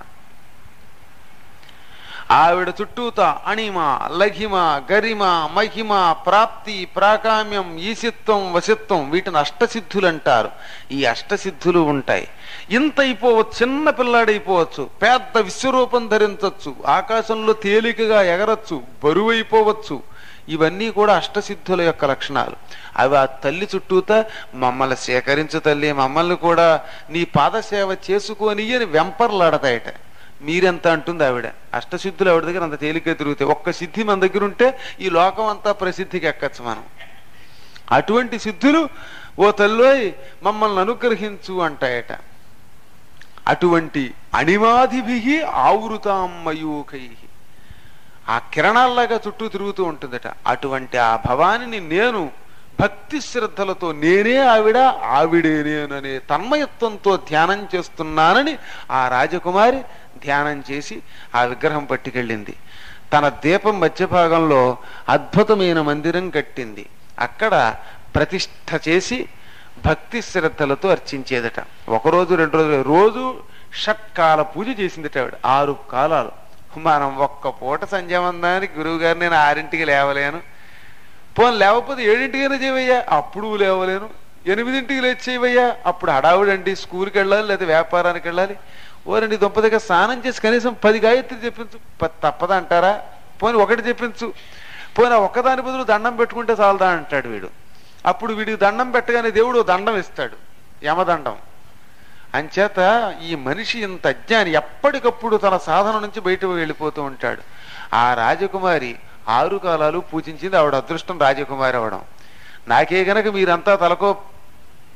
ఆవిడ చుట్టూత అణిమ లఘిమ గరిమ మహిమ ప్రాప్తి ప్రాకామ్యం ఈసిత్వం వసిత్వం వీటిని అష్టసిద్ధులు అంటారు ఈ అష్టసిద్ధులు ఉంటాయి ఇంత అయిపోవచ్చు చిన్న పిల్లాడైపోవచ్చు పెద్ద విశ్వరూపం ధరించవచ్చు ఆకాశంలో తేలికగా ఎగరచ్చు బరువైపోవచ్చు ఇవన్నీ కూడా అష్టసిద్ధుల యొక్క లక్షణాలు అవి ఆ తల్లి చుట్టూత మమ్మల్ని సేకరించు తల్లి మమ్మల్ని కూడా నీ పాదసేవ చేసుకొని అని వెంపర్లాడతాయట మీరెంత అంటుంది ఆవిడ అష్టసిద్ధులు ఆవిడ దగ్గర అంత తేలిక తిరుగుతాయి ఒక్క సిద్ధి మన దగ్గర ఉంటే ఈ లోకం అంతా ప్రసిద్ధికి ఎక్కచ్చు మనం అటువంటి సిద్ధులు ఓ తల్లోయ్ మమ్మల్ని అనుగ్రహించు అంటాయట అటువంటి అణిమాదిభి ఆవృతాం మయూఖై ఆ కిరణాల్లాగా చుట్టూ తిరుగుతూ ఉంటుందట అటువంటి ఆ భవానిని నేను భక్తి శ్రద్ధలతో నేనే ఆవిడ ఆవిడే నేననే తన్మయత్వంతో ధ్యానం చేస్తున్నానని ఆ రాజకుమారి ధ్యానం చేసి ఆ విగ్రహం పట్టుకెళ్ళింది తన దీపం మధ్య భాగంలో అద్భుతమైన మందిరం కట్టింది అక్కడ ప్రతిష్ఠ చేసి భక్తి శ్రద్ధలతో అర్చించేదట ఒకరోజు రెండు రోజులు రోజు షట్కాల పూజ చేసిందట ఆవిడ ఆరు కాలాలు మనం ఒక్క పూట సంధ్యావందానికి గురువు గారు నేను ఆరింటికి లేవలేను పోను లేకపోతే ఏడింటికైనా చేయవయ్యా అప్పుడు లేవలేను ఎనిమిదింటికి లేచి చేయవయ్యా అప్పుడు హడావుడండి స్కూల్కి వెళ్ళాలి లేదా వ్యాపారానికి వెళ్ళాలి ఓరండి దుంప దగ్గర స్నానం చేసి కనీసం పది గాయత్రి చెప్పించు ప- తప్పదంటారా పోని ఒకటి చెప్పించు పోనీ ఆ ఒక్కదాని బదులు దండం పెట్టుకుంటే చాలదా అంటాడు వీడు అప్పుడు వీడికి దండం పెట్టగానే దేవుడు ఓ దండం ఇస్తాడు యమదండం అంచేత ఈ మనిషి ఇంత అజ్ఞాని ఎప్పటికప్పుడు తన సాధన నుంచి బయట వెళ్ళిపోతూ ఉంటాడు ఆ రాజకుమారి ఆరు కాలాలు పూజించింది ఆవిడ అదృష్టం రాజకుమారి అవడం నాకే గనక మీరంతా తలకో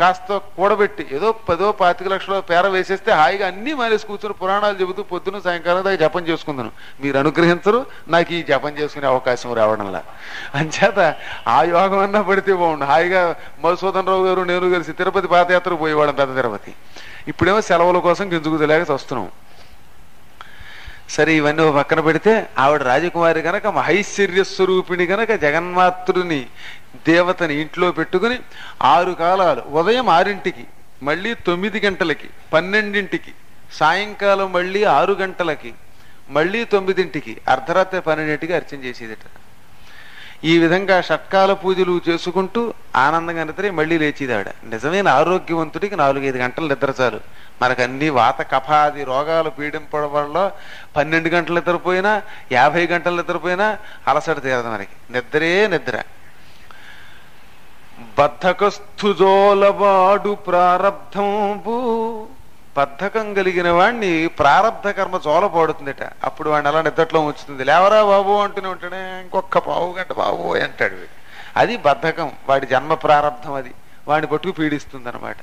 కాస్త కూడబెట్టి ఏదో పదో పాతిక లక్షల పేర వేసేస్తే హాయిగా అన్ని మానేసి కూర్చొని పురాణాలు చెబుతూ పొద్దున సాయంకాలం దాకా జపం చేసుకుందాను మీరు అనుగ్రహించరు నాకు ఈ జపం చేసుకునే అవకాశం రావడంలా అంచేత ఆ యోగం అన్నా పడితే బాగుండు హాయిగా మధుసూదన్ రావు గారు నేను కలిసి తిరుపతి పాదయాత్ర పోయేవాళ్ళం పెద్ద తిరుపతి ఇప్పుడేమో సెలవుల కోసం గింజుకుతలేక వస్తున్నాం సరే ఇవన్నీ ఓ పక్కన పెడితే ఆవిడ రాజకుమారి గనక మహైశ్వర్య స్వరూపిణి గనక జగన్మాతృని దేవతని ఇంట్లో పెట్టుకుని ఆరు కాలాలు ఉదయం ఆరింటికి మళ్ళీ తొమ్మిది గంటలకి పన్నెండింటికి సాయంకాలం మళ్ళీ ఆరు గంటలకి మళ్ళీ తొమ్మిదింటికి అర్ధరాత్రి పన్నెండింటికి అర్చన చేసేదట ఈ విధంగా షట్కాల పూజలు చేసుకుంటూ ఆనందంగా నిద్ర మళ్ళీ లేచేది ఆవిడ నిజమైన ఆరోగ్యవంతుడికి నాలుగైదు గంటలు నిద్ర చాలు మనకు అన్ని వాత కఫాది రోగాలు పీడింపడం వల్ల పన్నెండు గంటలు నిద్రపోయినా యాభై గంటలు నిద్రపోయినా అలసట తీరదు మనకి నిద్రే నిద్ర బద్ధకస్థుజోలవాడు ప్రారబ్ధంబు బద్ధకం కలిగిన వాడిని ప్రారబ్ధ కర్మ జోల పడుతుందట అప్పుడు వాడిని అలా నిద్రలో ఉంచుతుంది లేవరా బాబు అంటూనే ఉంటాడే ఇంకొక పావు గంట బాబు అంటాడు వీడు అది బద్ధకం వాడి జన్మ ప్రారంధం అది వాడిని పట్టుకు పీడిస్తుంది అనమాట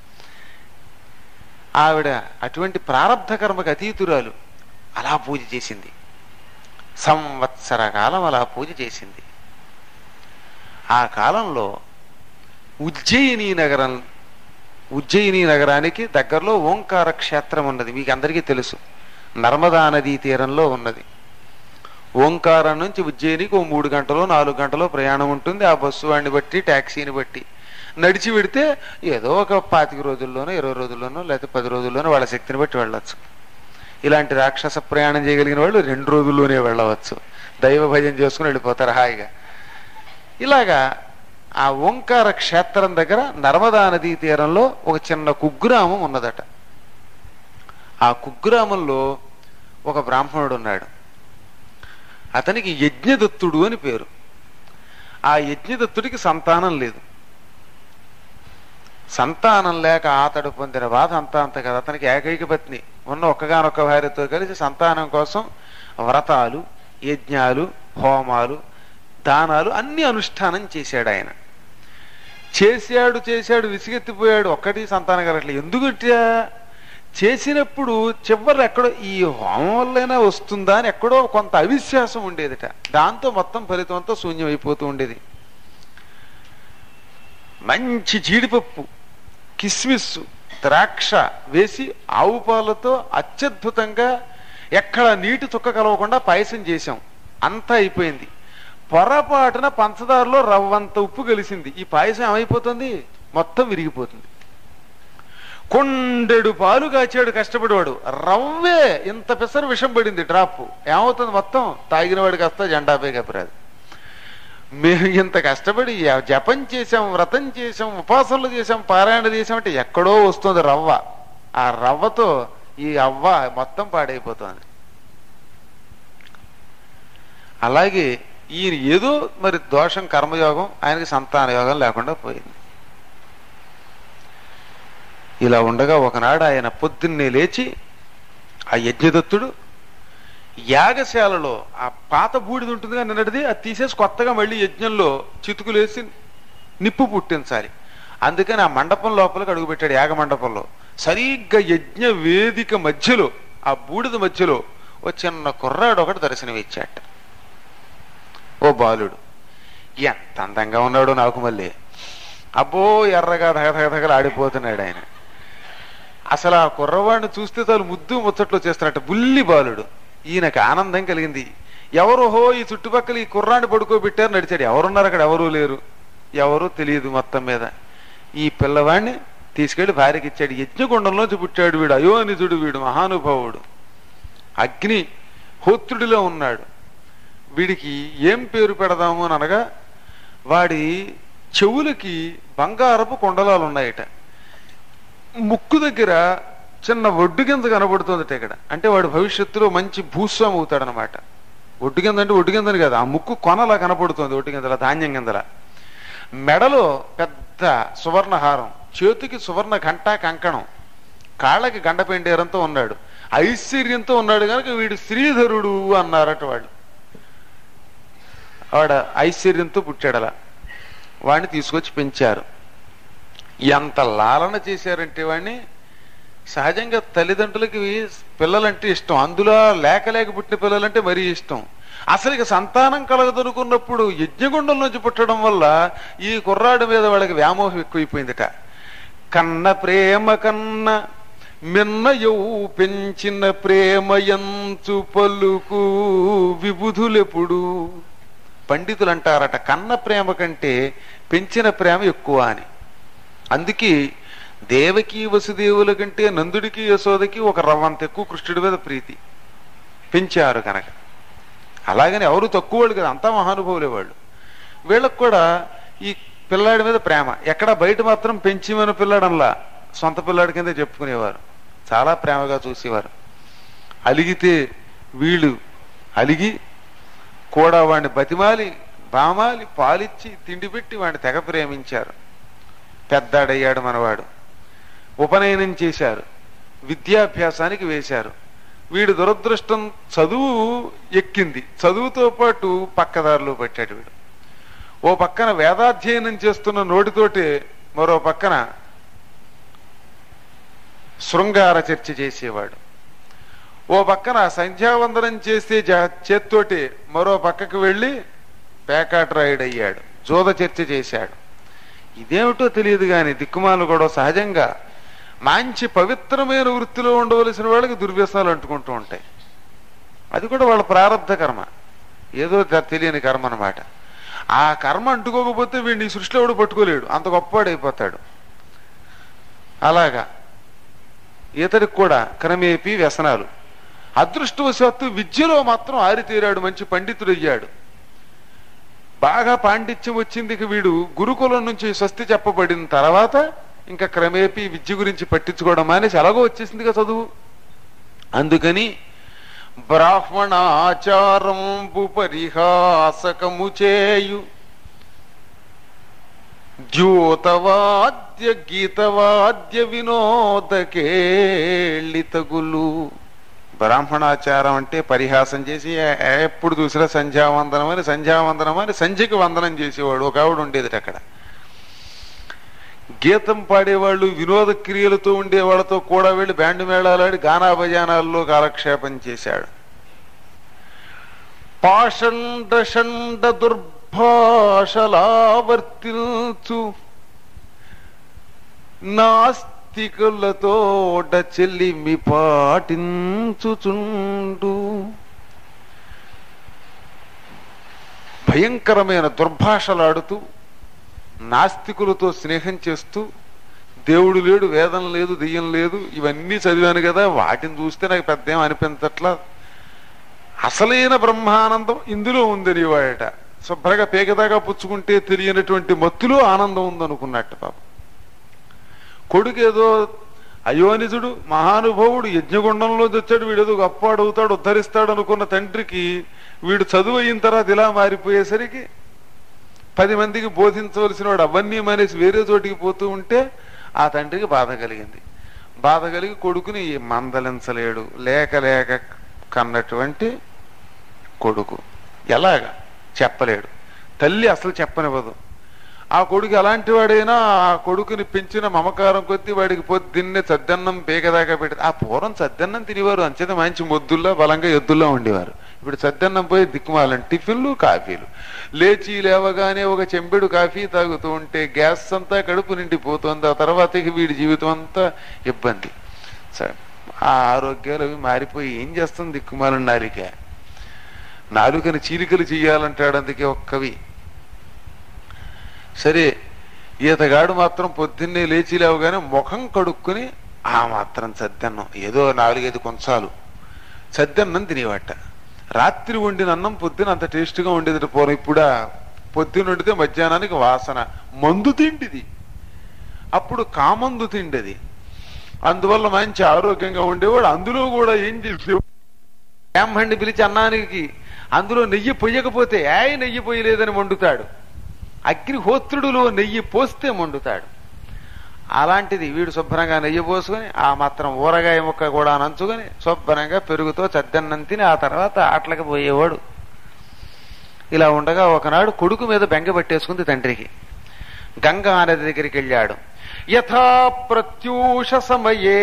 ఆవిడ అటువంటి ప్రారంధ కర్మకు అతీతురాలు అలా పూజ చేసింది సంవత్సర కాలం అలా పూజ చేసింది ఆ కాలంలో ఉజ్జయిని నగరం ఉజ్జయిని నగరానికి దగ్గరలో ఓంకార క్షేత్రం ఉన్నది మీకు అందరికీ తెలుసు నర్మదా నదీ తీరంలో ఉన్నది ఓంకారం నుంచి ఉజ్జయినికి ఓ మూడు గంటలో నాలుగు గంటలో ప్రయాణం ఉంటుంది ఆ బస్సు వాడిని బట్టి ట్యాక్సీని బట్టి నడిచి పెడితే ఏదో ఒక పాతిక రోజుల్లోనో ఇరవై రోజుల్లోనో లేకపోతే పది రోజుల్లోనో వాళ్ళ శక్తిని బట్టి వెళ్ళొచ్చు ఇలాంటి రాక్షస ప్రయాణం చేయగలిగిన వాళ్ళు రెండు రోజుల్లోనే వెళ్ళవచ్చు దైవ భజన చేసుకుని వెళ్ళిపోతారు హాయిగా ఇలాగా ఆ ఓంకార క్షేత్రం దగ్గర నర్మదా నదీ తీరంలో ఒక చిన్న కుగ్రామం ఉన్నదట ఆ కుగ్రామంలో ఒక బ్రాహ్మణుడు ఉన్నాడు అతనికి యజ్ఞదత్తుడు అని పేరు ఆ యజ్ఞదత్తుడికి సంతానం లేదు సంతానం లేక అతడు పొందిన బాధ అంతా అంత కదా అతనికి ఏకైక పత్ని ఉన్న ఒక్కగానొక్క భార్యతో కలిసి సంతానం కోసం వ్రతాలు యజ్ఞాలు హోమాలు దానాలు అన్ని అనుష్ఠానం చేశాడు ఆయన చేశాడు చేశాడు విసిగెత్తిపోయాడు ఒక్కటి సంతానం కలగట్లేదు ఎందుకంటే చేసినప్పుడు చివరి ఎక్కడో ఈ హోమం వల్లైనా వస్తుందా అని ఎక్కడో కొంత అవిశ్వాసం ఉండేదిట దాంతో మొత్తం ఫలితం అంతా శూన్యం అయిపోతూ ఉండేది మంచి జీడిపప్పు కిస్మిస్ ద్రాక్ష వేసి ఆవు పాలతో అత్యద్భుతంగా ఎక్కడ నీటి చుక్క కలవకుండా పాయసం చేశాం అంతా అయిపోయింది పొరపాటున పంచదారలో రవ్వంత ఉప్పు కలిసింది ఈ పాయసం ఏమైపోతుంది మొత్తం విరిగిపోతుంది కొండెడు పాలు కాచాడు కష్టపడేవాడు రవ్వే ఇంత పెసరు విషం పడింది డ్రాప్ ఏమవుతుంది మొత్తం తాగిన వాడికి వస్తా జెండాపై కపిరాదు మేము ఇంత కష్టపడి జపం చేసాం వ్రతం చేసాం ఉపాసనలు చేసాం పారాయణ చేసాం అంటే ఎక్కడో వస్తుంది రవ్వ ఆ రవ్వతో ఈ అవ్వ మొత్తం పాడైపోతుంది అలాగే ఈయన ఏదో మరి దోషం కర్మయోగం ఆయనకి సంతాన యోగం లేకుండా పోయింది ఇలా ఉండగా ఒకనాడు ఆయన పొద్దున్నే లేచి ఆ యజ్ఞదత్తుడు యాగశాలలో ఆ పాత బూడిది ఉంటుందిగా నిన్నటిది అది తీసేసి కొత్తగా మళ్ళీ యజ్ఞంలో చితుకులేసి నిప్పు పుట్టించాలి అందుకని ఆ మండపం లోపలికి అడుగుపెట్టాడు యాగ మండపంలో సరిగ్గా యజ్ఞ వేదిక మధ్యలో ఆ బూడిద మధ్యలో ఓ చిన్న కుర్రాడు ఒకటి దర్శనం ఇచ్చాట ఓ బాలుడు ఎంత అందంగా ఉన్నాడో నాకు మళ్ళీ అబ్బో ఎర్రగా ధగధగధగలు ఆడిపోతున్నాడు ఆయన అసలు ఆ కుర్రవాడిని చూస్తే చాలు ముద్దు ముచ్చట్లు చేస్తున్నట్టు బుల్లి బాలుడు ఈయనకు ఆనందం కలిగింది ఎవరోహో ఈ చుట్టుపక్కల ఈ కుర్రాన్ని పడుకోబెట్టారు నడిచాడు ఎవరున్నారు అక్కడ ఎవరూ లేరు ఎవరూ తెలియదు మొత్తం మీద ఈ పిల్లవాడిని తీసుకెళ్లి భార్యకి ఇచ్చాడు యజ్ఞగుండంలోంచి పుట్టాడు వీడు అయోనిజుడు వీడు మహానుభావుడు అగ్ని హోత్రుడిలో ఉన్నాడు వీడికి ఏం పేరు పెడదాము అని అనగా వాడి చెవులకి బంగారపు కొండలాలు ఉన్నాయట ముక్కు దగ్గర చిన్న ఒడ్డు కింద కనబడుతుందట ఇక్కడ అంటే వాడు భవిష్యత్తులో మంచి భూస్వామి అవుతాడనమాట ఒడ్డు కింద అంటే ఒడ్డు కిందని కదా ఆ ముక్కు కొనలా కనపడుతుంది ఒడ్డు కిందల ధాన్యం కిందల మెడలో పెద్ద సువర్ణహారం చేతికి సువర్ణ ఘంటా కంకణం కాళ్ళకి గండ పెండేరంతో ఉన్నాడు ఐశ్వర్యంతో ఉన్నాడు కనుక వీడు శ్రీధరుడు అన్నారట వాడు వాడు ఐశ్వర్యంతో పుట్టాడు అలా వాడిని తీసుకొచ్చి పెంచారు ఎంత లాలన చేశారంటే వాడిని సహజంగా తల్లిదండ్రులకి పిల్లలంటే ఇష్టం అందులో లేక లేక పుట్టిన పిల్లలంటే మరీ ఇష్టం అసలు ఇక సంతానం కలగదనుకున్నప్పుడు యజ్ఞగుండం నుంచి పుట్టడం వల్ల ఈ కుర్రాడి మీద వాళ్ళకి వ్యామోహం ఎక్కువైపోయిందిట కన్న ప్రేమ కన్న మిన్నయౌ పెంచిన ప్రేమయంచు పలుకు విబుధులెప్పుడు పండితులు అంటారట కన్న ప్రేమ కంటే పెంచిన ప్రేమ ఎక్కువ అని అందుకే దేవకి వసుదేవుల కంటే నందుడికి యశోదకి ఒక రవ్వంత ఎక్కువ కృష్ణుడి మీద ప్రీతి పెంచారు కనుక అలాగని ఎవరు తక్కువ వాళ్ళు కదా అంతా మహానుభావులే వాళ్ళు వీళ్ళకు కూడా ఈ పిల్లాడి మీద ప్రేమ ఎక్కడ బయట మాత్రం పెంచిమని పిల్లాడంలా సొంత పిల్లాడి కింద చెప్పుకునేవారు చాలా ప్రేమగా చూసేవారు అలిగితే వీళ్ళు అలిగి కూడా వాడిని బతిమాలి బామాలి పాలిచ్చి తిండి పెట్టి వాడిని తెగ ప్రేమించారు పెద్దాడయ్యాడు మనవాడు ఉపనయనం చేశారు విద్యాభ్యాసానికి వేశారు వీడు దురదృష్టం చదువు ఎక్కింది చదువుతో పాటు పక్కదారిలో పెట్టాడు వీడు ఓ పక్కన వేదాధ్యయనం చేస్తున్న నోటితోటి మరో పక్కన శృంగార చర్చ చేసేవాడు ఓ పక్కన సంధ్యావందనం చేసే జా- చేత్తోటి మరో పక్కకు వెళ్ళి పేకాట రాయుడయ్యాడు జోద చర్చ చేశాడు ఇదేమిటో తెలియదు గాని దిక్కుమాలు కూడా సహజంగా మంచి పవిత్రమైన వృత్తిలో ఉండవలసిన వాళ్ళకి దుర్వ్యసనాలు అంటుకుంటూ ఉంటాయి అది కూడా వాళ్ళ ప్రారంధ కర్మ ఏదో తె- తెలియని కర్మ అన్నమాట ఆ కర్మ అంటుకోకపోతే వీడిని ఈ సృష్టిలో కూడా పట్టుకోలేడు అంత గొప్పవాడైపోతాడు అలాగా ఇతడికి కూడా క్రమేపీ వ్యసనాలు అదృష్టవశాత్తు విద్యలో మాత్రం ఆరితేరాడు మంచి పండితుడు అయ్యాడు బాగా పాండిత్యం వచ్చింది ఇక వీడు గురుకులం నుంచి స్వస్తి చెప్పబడిన తర్వాత ఇంకా క్రమేపీ విద్య గురించి పట్టించుకోవడం మానేసి ఎలాగో వచ్చేసిందిగా చదువు అందుకని బ్రాహ్మణాచారంబు పరిహాసకము చేయు ద్యూతవాద్య గీతవాద్య వినోదకేళి తగులు బ్రాహ్మణాచారం అంటే పరిహాసం చేసి ఏ- ఎప్పుడు చూసినా సంధ్యావందనం అని సంధ్యావందనం అని సంధ్యకి వందనం చేసేవాడు ఒక ఆవిడ ఉండేది అక్కడ గీతం పాడేవాళ్ళు వినోద క్రియలతో ఉండే వాళ్ళతో కూడా వెళ్ళి బ్యాండ్ మేళాలాడి గానా భజానాల్లో కాలక్షేపం చేశాడు పాషండ షండ దుర్భాషలావర్తిల్చు నాస్తికులతోట చెల్లిమి పాటించుచుండు భయంకరమైన దుర్భాషలాడుతూ నాస్తికులతో స్నేహం చేస్తూ దేవుడు లేడు వేదం లేదు దెయ్యం లేదు ఇవన్నీ చదివాను కదా వాటిని చూస్తే నాకు పెద్ద ఏం అనిపించట్లా అసలైన బ్రహ్మానందం ఇందులో ఉందని వాడట శుభ్రగా పేకదాకా పుచ్చుకుంటే తెలియనటువంటి మత్తులో ఆనందం ఉందనుకున్నట్టు పాపం కొడుకు ఏదో అయోనిజుడు మహానుభావుడు యజ్ఞగుండంలో వచ్చాడు వీడేదో గొప్పవాడు అవుతాడు ఉద్ధరిస్తాడు అనుకున్న తండ్రికి వీడు చదువు అయిన తర్వాత ఇలా మారిపోయేసరికి పది మందికి బోధించవలసిన వాడు అవన్నీ మానేసి వేరే చోటికి పోతూ ఉంటే ఆ తండ్రికి బాధ కలిగింది బాధ కలిగి కొడుకుని మందలించలేడు లేక లేక కన్నటువంటి కొడుకు ఎలాగా చెప్పలేడు తల్లి అసలు చెప్పనివ్వదు ఆ కొడుకు ఎలాంటి వాడైనా ఆ కొడుకుని పెంచిన మమకారం కొద్దీ వాడికి పొద్దున్నే చద్దన్నం పేకదాకా పెట్టి ఆ పూర్వం చద్దన్నం తినేవారు అంచేత మంచి మొద్దుల్లో బలంగా ఎద్దుల్లో ఉండేవారు ఇప్పుడు చద్దన్నం పోయి దిక్కుమాలని టిఫిన్లు కాఫీలు లేచి లేవగానే ఒక చెంబెడు కాఫీ తాగుతూ ఉంటే గ్యాస్ అంతా కడుపు నిండిపోతుంది ఆ తర్వాత ఇక వీడి జీవితం అంతా ఇబ్బంది సరే ఆ ఆరోగ్యాలు అవి మారిపోయి ఏం చేస్తుంది దిక్కుమాలని నాలిక నాలుకని చీలికలు చెయ్యాలంటాడు అందుకే ఒక కవి సరే ఈతగాడు మాత్రం పొద్దున్నే లేచి లేవగానే ముఖం కడుక్కుని ఆ మాత్రం సద్దన్నం ఏదో నాలుగైదు కొంచాలు సద్దన్నం తినేవాట రాత్రి వండిన అన్నం పొద్దున అంత టేస్ట్గా ఉండేది పూర్వం ఇప్పుడా పొద్దున వండితే మధ్యాహ్నానికి వాసన మందు తిండిది అప్పుడు కామందు తిండిది అందువల్ల మంచి ఆరోగ్యంగా ఉండేవాడు అందులో కూడా ఏం చేసే బ్రాహ్మణ్ణి పిలిచి అన్నానికి అందులో నెయ్యి పొయ్యకపోతే ఏ నెయ్యి పొయ్యలేదని వండుతాడు అగ్నిహోత్రుడులో నెయ్యి పోస్తే వండుతాడు అలాంటిది వీడు శుభ్రంగా నెయ్యి పోసుకొని ఆ మాత్రం ఊరగాయ ముక్క కూడా నంచుకొని శుభ్రంగా పెరుగుతో చద్దన్నం తిని ఆ తర్వాత ఆటలకు పోయేవాడు ఇలా ఉండగా ఒకనాడు కొడుకు మీద బెంగ పట్టేసుకుంది తండ్రికి గంగా నది దగ్గరికి వెళ్ళాడు యథా ప్రత్యూష సమయే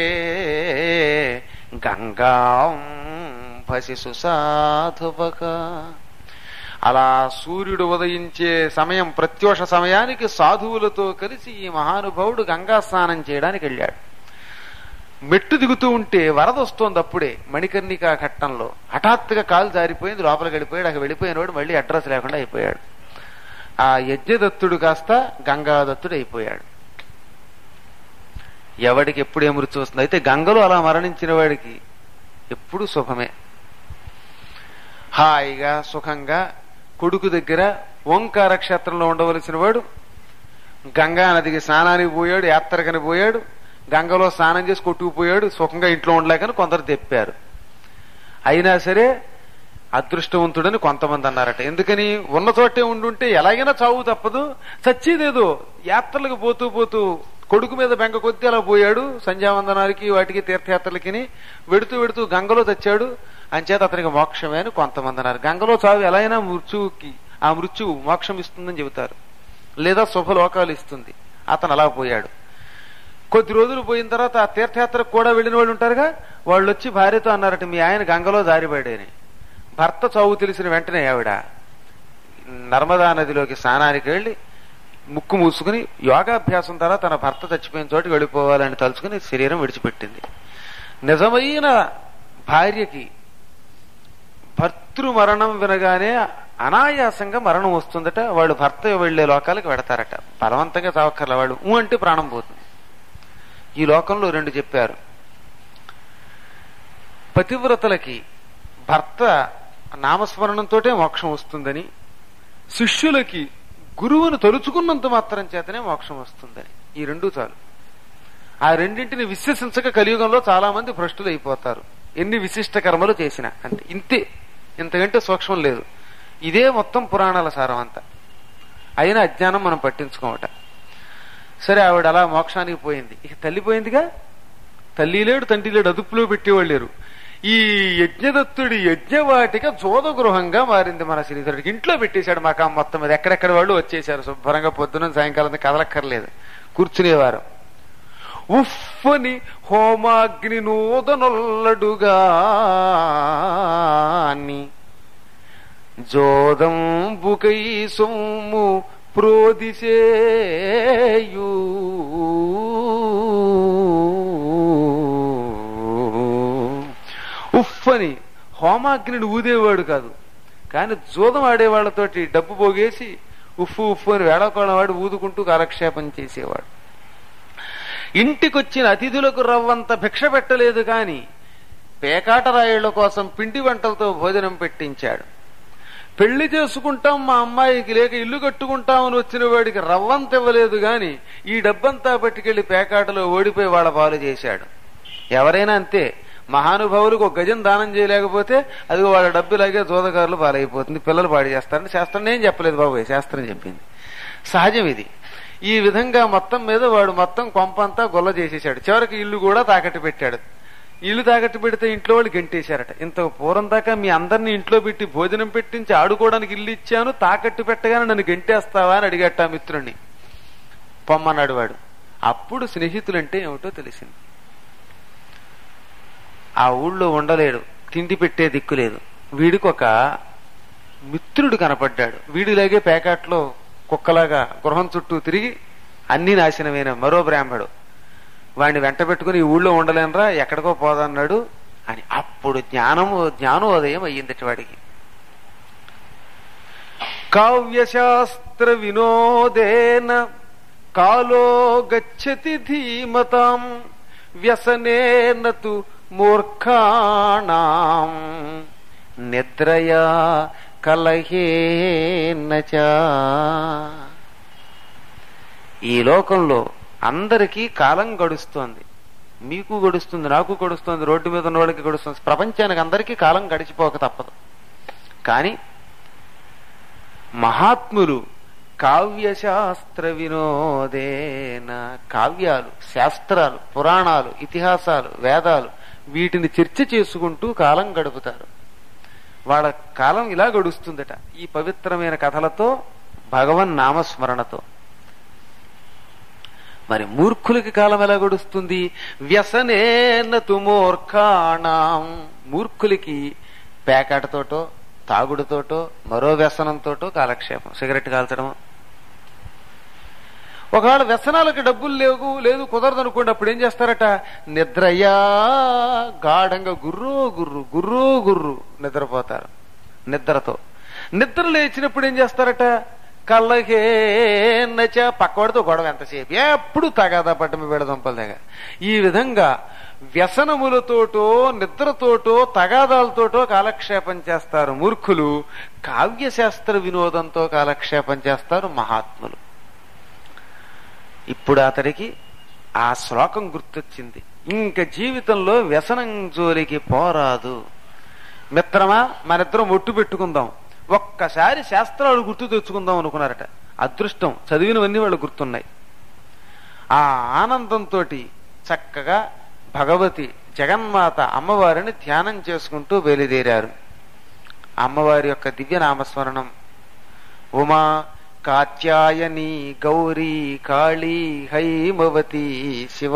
గంగాం భసిసు సాధువక అలా సూర్యుడు ఉదయించే సమయం ప్రత్యూష సమయానికి సాధువులతో కలిసి ఈ మహానుభావుడు గంగా స్నానం చేయడానికి వెళ్ళాడు మెట్టు దిగుతూ ఉంటే వరద వస్తోంది అప్పుడే మణికర్ణిక ఘట్టంలో హఠాత్తుగా కాలు జారిపోయింది లోపలికి వెళ్ళిపోయాడు అక్కడ వెళ్ళిపోయినవాడు మళ్ళీ అడ్రస్ లేకుండా అయిపోయాడు ఆ యజ్ఞదత్తుడు కాస్త గంగాదత్తుడు అయిపోయాడు ఎవడికి ఎప్పుడు ఏ మృత్యు వస్తుంది అయితే గంగలో అలా మరణించిన వాడికి ఎప్పుడు సుఖమే హాయిగా సుఖంగా కొడుకు దగ్గర ఓంకార క్షేత్రంలో ఉండవలసిన వాడు గంగా నదికి స్నానానికి పోయాడు యాత్రకని పోయాడు గంగలో స్నానం చేసి కొట్టుకుపోయాడు సుఖంగా ఇంట్లో ఉండలేకని కొందరు తెప్పారు అయినా సరే అదృష్టవంతుడని కొంతమంది అన్నారట ఎందుకని ఉన్న చోటే ఉండుంటే ఎలాగైనా చావు తప్పదు చచ్చేదేదో యాత్రలకు పోతూ పోతూ కొడుకు మీద బెంగ కొద్ది అలా పోయాడు సంధ్యావందనానికి వాటికి తీర్థయాత్రలకి వెడుతూ వెడుతూ గంగలో తెచ్చాడు అంచేత అతనికి మోక్షమే అని కొంతమంది అన్నారు గంగలో చావు ఎలా అయినా మృత్యువుకి ఆ మృత్యువు మోక్షం ఇస్తుందని చెబుతారు లేదా శుభలోకాలు ఇస్తుంది అతను అలా పోయాడు కొద్ది రోజులు పోయిన తర్వాత ఆ తీర్థయాత్రకు కూడా వెళ్ళిన వాళ్ళు ఉంటారుగా వాళ్ళు వచ్చి భార్యతో అన్నారట మీ ఆయన గంగలో జారిపడేని భర్త చావు తెలిసిన వెంటనే ఆవిడ నర్మదా నదిలోకి స్నానానికి వెళ్ళి ముక్కు మూసుకుని యోగాభ్యాసం ద్వారా తన భర్త చచ్చిపోయిన చోటికి వెళ్ళిపోవాలని తలుచుకుని శరీరం విడిచిపెట్టింది నిజమైన భార్యకి భర్తృ మరణం వినగానే అనాయాసంగా మరణం వస్తుందట వాళ్ళు భర్త వెళ్లే లోకాలకు వెడతారట బలవంతంగా చావక్కర్ల వాళ్ళు ఊ అంటే ప్రాణం పోతుంది ఈ లోకంలో రెండు చెప్పారు పతివ్రతలకి భర్త నామస్మరణంతోటే మోక్షం వస్తుందని శిష్యులకి గురువును తలుచుకున్నంత మాత్రం చేతనే మోక్షం వస్తుందని ఈ రెండు చాలు ఆ రెండింటిని విశ్వసించక కలియుగంలో చాలా మంది భ్రష్టులు అయిపోతారు ఎన్ని విశిష్ట కర్మలు చేసినా అంతే ఇంతే ఇంతకంటే సూక్ష్మం లేదు ఇదే మొత్తం పురాణాల సారం అంతా అయినా అజ్ఞానం మనం పట్టించుకోమట సరే ఆవిడ అలా మోక్షానికి పోయింది ఇక తల్లి పోయిందిగా తల్లి లేడు తండ్రి లేడు అదుపులో పెట్టేవాళ్ళు లేరు ఈ యజ్ఞదత్తుడి యజ్ఞవాటిక జోద గృహంగా మారింది మన శ్రీధరుడికి ఇంట్లో పెట్టేశాడు మాకు ఆ మొత్తం మీద ఎక్కడెక్కడ వాళ్ళు వచ్చేసారు శుభ్రంగా పొద్దున సాయంకాలం కదలక్కర్లేదు కూర్చునేవారు ఉఫ్ఫని హోమాగ్ని నూదనొల్లడుగా జోదంబుకై సొమ్ము ప్రోదిసేయు ఉఫ్ఫని హోమాగ్నిని ఊదేవాడు కాదు కానీ జూదం ఆడేవాళ్లతోటి డబ్బు పోగేసి ఉఫ్ఫు ఉఫ్ఫు అని వేళకోళం వాడు ఊదుకుంటూ కాలక్షేపం చేసేవాడు ఇంటికొచ్చిన అతిథులకు రవ్వంత భిక్ష పెట్టలేదు కాని పేకాట రాయుళ్ల కోసం పిండి వంటలతో భోజనం పెట్టించాడు పెళ్లి చేసుకుంటాం మా అమ్మాయికి లేక ఇల్లు కట్టుకుంటామని వచ్చిన వాడికి రవ్వంత ఇవ్వలేదు గాని ఈ డబ్బంతా పట్టుకెళ్లి పేకాటలో ఓడిపోయి వాళ్ళ పాలు చేశాడు ఎవరైనా అంతే మహానుభావులకు ఒక గజం దానం చేయలేకపోతే అది వాళ్ళ డబ్బులాగే జోదగారులు పాలైపోతుంది పిల్లలు పాడు చేస్తారని శాస్త్రం నేను చెప్పలేదు బాబు శాస్త్రం చెప్పింది సహజం ఇది ఈ విధంగా మొత్తం మీద వాడు మొత్తం కొంపంతా గొల్ల చేసేసాడు చివరికి ఇల్లు కూడా తాకట్టు పెట్టాడు ఇల్లు తాకట్టు పెడితే ఇంట్లో వాళ్ళు గంటేశారట ఇంత పూర్వం దాకా మీ అందరినీ ఇంట్లో పెట్టి భోజనం పెట్టించి ఆడుకోవడానికి ఇల్లు ఇచ్చాను తాకట్టు పెట్టగానే నన్ను గంటేస్తావా అని అడిగట్ట ఆ మిత్రుణ్ణి పొమ్మన్నాడు వాడు అప్పుడు స్నేహితులంటే ఏమిటో తెలిసింది ఆ ఊళ్ళో ఉండలేడు తిండి పెట్టే దిక్కు లేదు వీడికి ఒక మిత్రుడు కనపడ్డాడు వీడిలాగే పేకాట్లో కుక్కలాగా గృహం చుట్టూ తిరిగి అన్ని నాశనమైన మరో బ్రాహ్మడు వాడిని వెంట పెట్టుకుని ఈ ఊళ్ళో ఉండలేనరా ఎక్కడికో పోదన్నాడు అని అప్పుడు జ్ఞానము జ్ఞానోదయం అయ్యిందటి వాడికి కావ్యశాస్త్ర వినోదేన కాలో గచ్చతి ధీమతాం వ్యసనేన తు మూర్ఖాణం నిద్రయా కలహేనచ ఈ లోకంలో అందరికీ కాలం గడుస్తోంది మీకు గడుస్తుంది నాకు గడుస్తుంది రోడ్డు మీద ఉన్న వాళ్ళకి గడుస్తుంది ప్రపంచానికి అందరికీ కాలం గడిచిపోక తప్పదు కానీ మహాత్ములు కావ్యశాస్త్ర వినోదేన కావ్యాలు శాస్త్రాలు పురాణాలు ఇతిహాసాలు వేదాలు వీటిని చర్చ చేసుకుంటూ కాలం గడుపుతారు వాళ్ళ కాలం ఇలా గడుస్తుందట ఈ పవిత్రమైన కథలతో భగవన్ నామస్మరణతో మరి మూర్ఖులకి కాలం ఎలా గడుస్తుంది వ్యసనేన తుమూర్ఖాణం మూర్ఖులకి పేకాటతోటో తాగుడుతోటో మరో వ్యసనంతోటో కాలక్షేపం సిగరెట్ కాల్చడం ఒకవేళ వ్యసనాలకి డబ్బులు లేవు లేదు కుదరదు అనుకోండి అప్పుడు ఏం చేస్తారట నిద్రయ్యా గాఢంగా గుర్రు గుర్రు గుర్రు గుర్రు నిద్రపోతారు నిద్రతో నిద్ర లేచినప్పుడు ఏం చేస్తారట కళ్ళకే నచ్చ పక్కవాడితో గొడవ ఎంతసేపు ఎప్పుడు తగాదా పట్టమి విడదంపల దగ్గర ఈ విధంగా వ్యసనములతోటో నిద్రతోటో తగాదాలతోటో కాలక్షేపం చేస్తారు మూర్ఖులు కావ్యశాస్త్ర వినోదంతో కాలక్షేపం చేస్తారు మహాత్ములు ఇప్పుడు అతడికి ఆ శ్లోకం గుర్తొచ్చింది ఇంక జీవితంలో వ్యసనం జోలికి పోరాదు మిత్రమా మనిద్దరం ఒట్టు పెట్టుకుందాం ఒక్కసారి శాస్త్రాలు గుర్తు తెచ్చుకుందాం అనుకున్నారట అదృష్టం చదివినవన్నీ వాళ్ళు గుర్తున్నాయి ఆ ఆనందంతో చక్కగా భగవతి జగన్మాత అమ్మవారిని ధ్యానం చేసుకుంటూ బయలుదేరారు అమ్మవారి యొక్క దివ్య నామస్మరణం ఉమా కాత్యాయని గౌరీ కాళీ హైమవతి శివ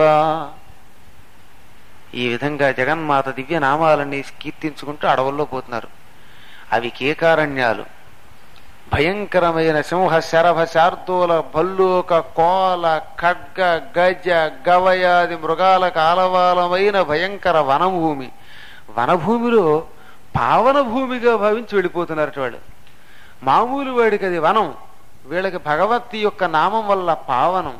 ఈ విధంగా జగన్మాత దివ్య నామాలన్నీ కీర్తించుకుంటూ అడవుల్లో పోతున్నారు అవి కేకారణ్యాలు భయంకరమైన సింహ శరభ శార్దూల భల్లూక కోల ఖడ్గ గజ గవయాది మృగాలకు ఆలవాలమైన భయంకర వనభూమి వనభూమిలో పావన భూమిగా భావించి వెళ్ళిపోతున్నారట వాళ్ళు మామూలు వాడికి అది వనం వీళ్ళకి భగవతి యొక్క నామం వల్ల పావనం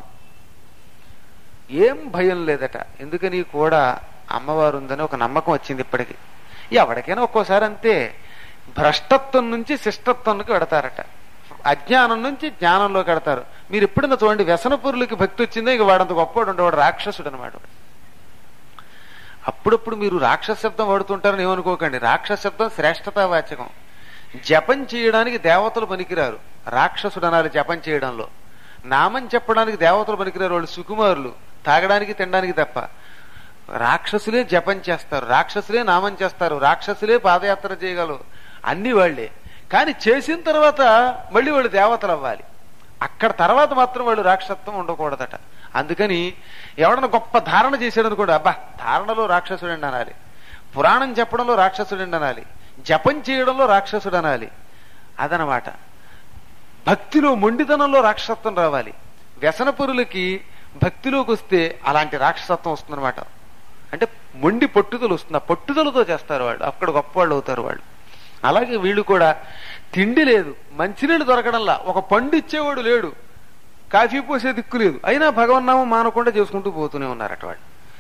ఏం భయం లేదట ఎందుకని కూడా అమ్మవారు ఉందని ఒక నమ్మకం వచ్చింది ఇప్పటికి ఎవరికైనా ఒక్కోసారి అంతే భ్రష్టత్వం నుంచి శిష్టత్వంకి పెడతారట అజ్ఞానం నుంచి జ్ఞానంలోకి పెడతారు మీరు ఎప్పుడైనా చూడండి వ్యసనపురులకి భక్తి వచ్చిందో ఇక వాడంత గొప్పవాడు ఉండేవాడు రాక్షసుడు అనమాట అప్పుడప్పుడు మీరు రాక్షస శబ్దం వాడుతుంటారని ఏమనుకోకండి రాక్షస శబ్దం శ్రేష్టతావాచకం జపం చేయడానికి దేవతలు పనికిరారు రాక్షసుడు అనాలి జపం చేయడంలో నామం చెప్పడానికి దేవతలు పనికిరారు వాళ్ళు సుకుమారులు తాగడానికి తినడానికి తప్ప రాక్షసులే జపం చేస్తారు రాక్షసులే నామం చేస్తారు రాక్షసులే పాదయాత్ర చేయగలరు అన్ని వాళ్లే కానీ చేసిన తర్వాత మళ్ళీ వాళ్ళు దేవతలు అవ్వాలి అక్కడ తర్వాత మాత్రం వాళ్ళు రాక్షసత్వం ఉండకూడదట అందుకని ఎవడన్నా గొప్ప ధారణ చేశాడు అనుకోండి అబ్బా ధారణలో రాక్షసుడండి అనాలి పురాణం చెప్పడంలో రాక్షసుడండి అనాలి జపం చేయడంలో రాక్షసుడు అనాలి అదనమాట భక్తిలో మొండితనంలో రాక్షసత్వం రావాలి వ్యసనపురులకి భక్తిలోకి వస్తే అలాంటి రాక్షసత్వం వస్తుందన్నమాట అంటే మొండి పట్టుదల వస్తుంది ఆ పట్టుదలతో చేస్తారు వాళ్ళు అక్కడ గొప్పవాళ్ళు అవుతారు వాళ్ళు అలాగే వీళ్ళు కూడా తిండి లేదు మంచినీళ్ళు దొరకడంలా ఒక పండు ఇచ్చేవాడు లేడు కాఫీ పోసే దిక్కు లేదు అయినా భగవన్నామం మానకుండా చేసుకుంటూ పోతూనే ఉన్నారట వాళ్ళు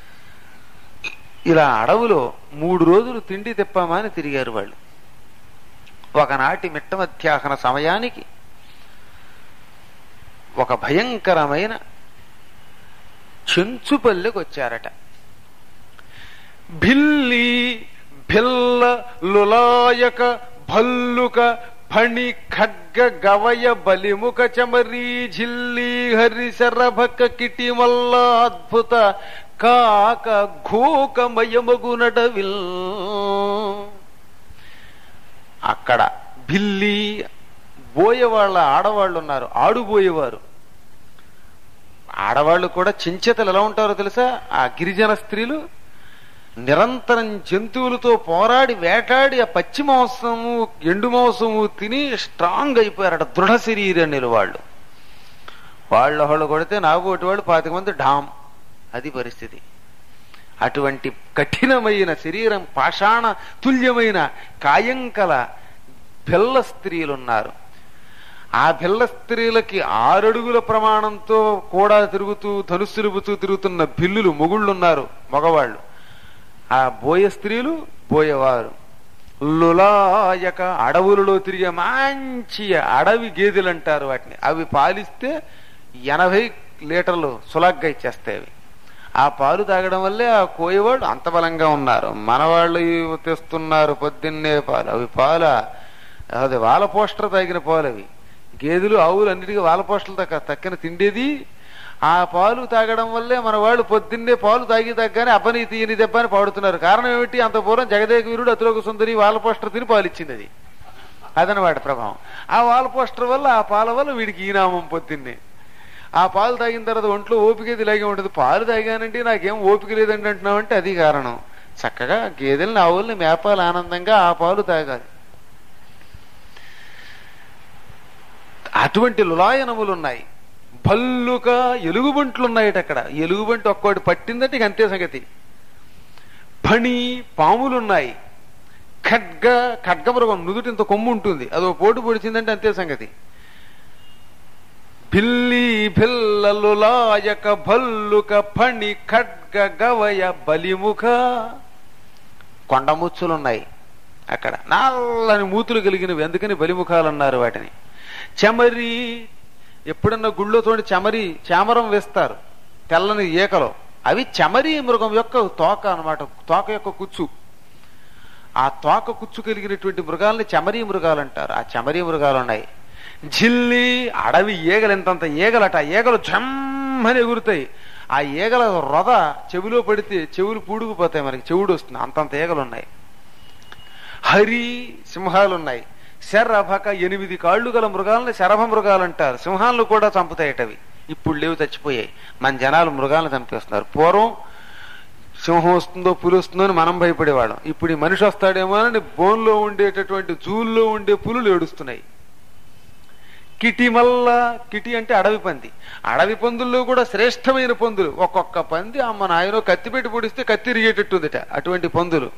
ఇలా అడవులో మూడు రోజులు తిండి తెప్పామా అని తిరిగారు వాళ్ళు ఒకనాటి మిట్ట మధ్యాహ్న సమయానికి ఒక భయంకరమైన చెంచుపల్లెకి వచ్చారట భిల్లి భిల్ల లులాయక భల్లుక ఫణి ఖడ్గ గవయ బలిముఖ చమరీ ఝిల్లి హరి శరభక కిటిమల్ల అద్భుత కాక ఘోకమయమగు నడవిల్ అక్కడ భిల్లి బోయేవాళ్ళ ఆడవాళ్ళు ఉన్నారు ఆడుబోయేవారు ఆడవాళ్ళు కూడా చించెతలు ఎలా ఉంటారో తెలుసా ఆ గిరిజన స్త్రీలు నిరంతరం జంతువులతో పోరాడి వేటాడి ఆ పచ్చి మాంసము ఎండు మాంసము తిని స్ట్రాంగ్ అయిపోయారట దృఢ శరీరనిలు వాళ్ళు వాళ్ళ వాళ్ళు కొడితే నాగోటి వాళ్ళు పాతిక మంది ఢామ్ అది పరిస్థితి అటువంటి కఠినమైన శరీరం పాషాణ తుల్యమైన కాయంకల పిల్ల స్త్రీలున్నారు ఆ పిల్ల స్త్రీలకి ఆరడుగుల ప్రమాణంతో కూడా తిరుగుతూ ధనుస్సులుపుతూ తిరుగుతున్న బిల్లులు మొగుళ్ళున్నారు మగవాళ్ళు ఆ బోయ స్త్రీలు బోయవారు లులాయక అడవులలో తిరిగే మంచి అడవి గేదెలు అంటారు వాటిని అవి పాలిస్తే ఎనభై లీటర్లు సులగ్గా ఇచ్చేస్తాయి అవి ఆ పాలు తాగడం వల్లే ఆ కోయేవాళ్ళు అంత బలంగా ఉన్నారు మనవాళ్ళు తెస్తున్నారు పొద్దున్నే పాలు అవి పాల అది వాళ్ళ పోస్టర్ తాగిన పాలు అవి గేదెలు ఆవులు అన్నిటికీ వాళ్ళ పోస్టర్లు తక్క తక్కిన తిండేది ఆ పాలు తాగడం వల్లే మన వాళ్ళు పొద్దున్నే పాలు తాగి తగ్గని అబ్బని తీయని దెబ్బ అని పాడుతున్నారు కారణం ఏమిటి అంత పూర్వం జగదేక వీరుడు అతిలోక సుందరి వాళ్ళ పోస్టర్ తిని పాలు ఇచ్చింది అది అదనమాట ప్రభావం ఆ వాళ్ళ పోస్టర్ వల్ల ఆ పాల వల్ల వీడికి ఈ నామం పొద్దున్నే ఆ పాలు తాగిన తర్వాత ఒంట్లో ఓపిక ఇది ఇలాగే ఉంటుంది పాలు తాగానంటే నాకేం ఓపిక లేదండి అంటున్నామంటే అది కారణం చక్కగా గేదెల్ని ఆవుల్ని మేపాలి ఆనందంగా ఆ పాలు తాగాలి అటువంటి లులాయనములు ఉన్నాయి భల్లుగా ఎలుగుబంట్లు ఉన్నాయట అక్కడ ఎలుగుబంటి ఒక్కోటి పట్టిందంటే ఇక అంతే సంగతి ఫణి పాములున్నాయి ఖడ్గ ఖడ్గమృగం నుదుటి ఇంత కొమ్ము ఉంటుంది అదో పోటు పొడిచిందంటే అంతే సంగతి భిల్లి భిల్లలులాయక భల్లుక ఫణి ఖడ్గ గవయ బలిముఖ కొండముచ్చులున్నాయి అక్కడ నల్లని మూతులు కలిగినవి ఎందుకని బలిముఖాలు అన్నారు వాటిని చెమరి ఎప్పుడన్నా గుళ్ళోతోటి చెమరి చామరం వేస్తారు తెల్లని ఏకలో అవి చెమరి మృగం యొక్క తోక అన్నమాట తోక యొక్క కుచ్చు ఆ తోక కుచ్చు కలిగినటువంటి మృగాల్ని చెమరీ మృగాలు అంటారు ఆ చెమరీ మృగాలు ఉన్నాయి జిల్లి అడవి ఈగలు ఎంతంత ఈగలట ఆ ఈగలు జమ్మని ఎగురుతాయి ఆ ఈగల రొద చెవిలో పడితే చెవులు పూడుకుపోతాయి మనకి చెవుడు వస్తుంది అంతంత ఈగలు ఉన్నాయి హరి సింహాలు ఉన్నాయి శరభక ఎనిమిది కాళ్ళు గల మృగాలను శరభ మృగాలు అంటారు సింహాలను కూడా చంపుతాయటవి ఇప్పుడు లేవు చచ్చిపోయాయి మన జనాలు మృగాలను చంపేస్తున్నారు పూర్వం సింహం వస్తుందో పులి వస్తుందో అని మనం భయపడేవాళ్ళం ఇప్పుడు ఈ మనిషి వస్తాడేమో అని బోన్లో ఉండేటటువంటి జూల్లో ఉండే పులులు ఏడుస్తున్నాయి కిటి మల్ల కిటి అంటే అడవి పంది అడవి పందుల్లో కూడా శ్రేష్టమైన పందులు ఒక్కొక్క పంది అమ్మ నాయనో కత్తి పెట్టి పొడిస్తే కత్తి ఇరిగేటట్టుందిట అటువంటి పందులు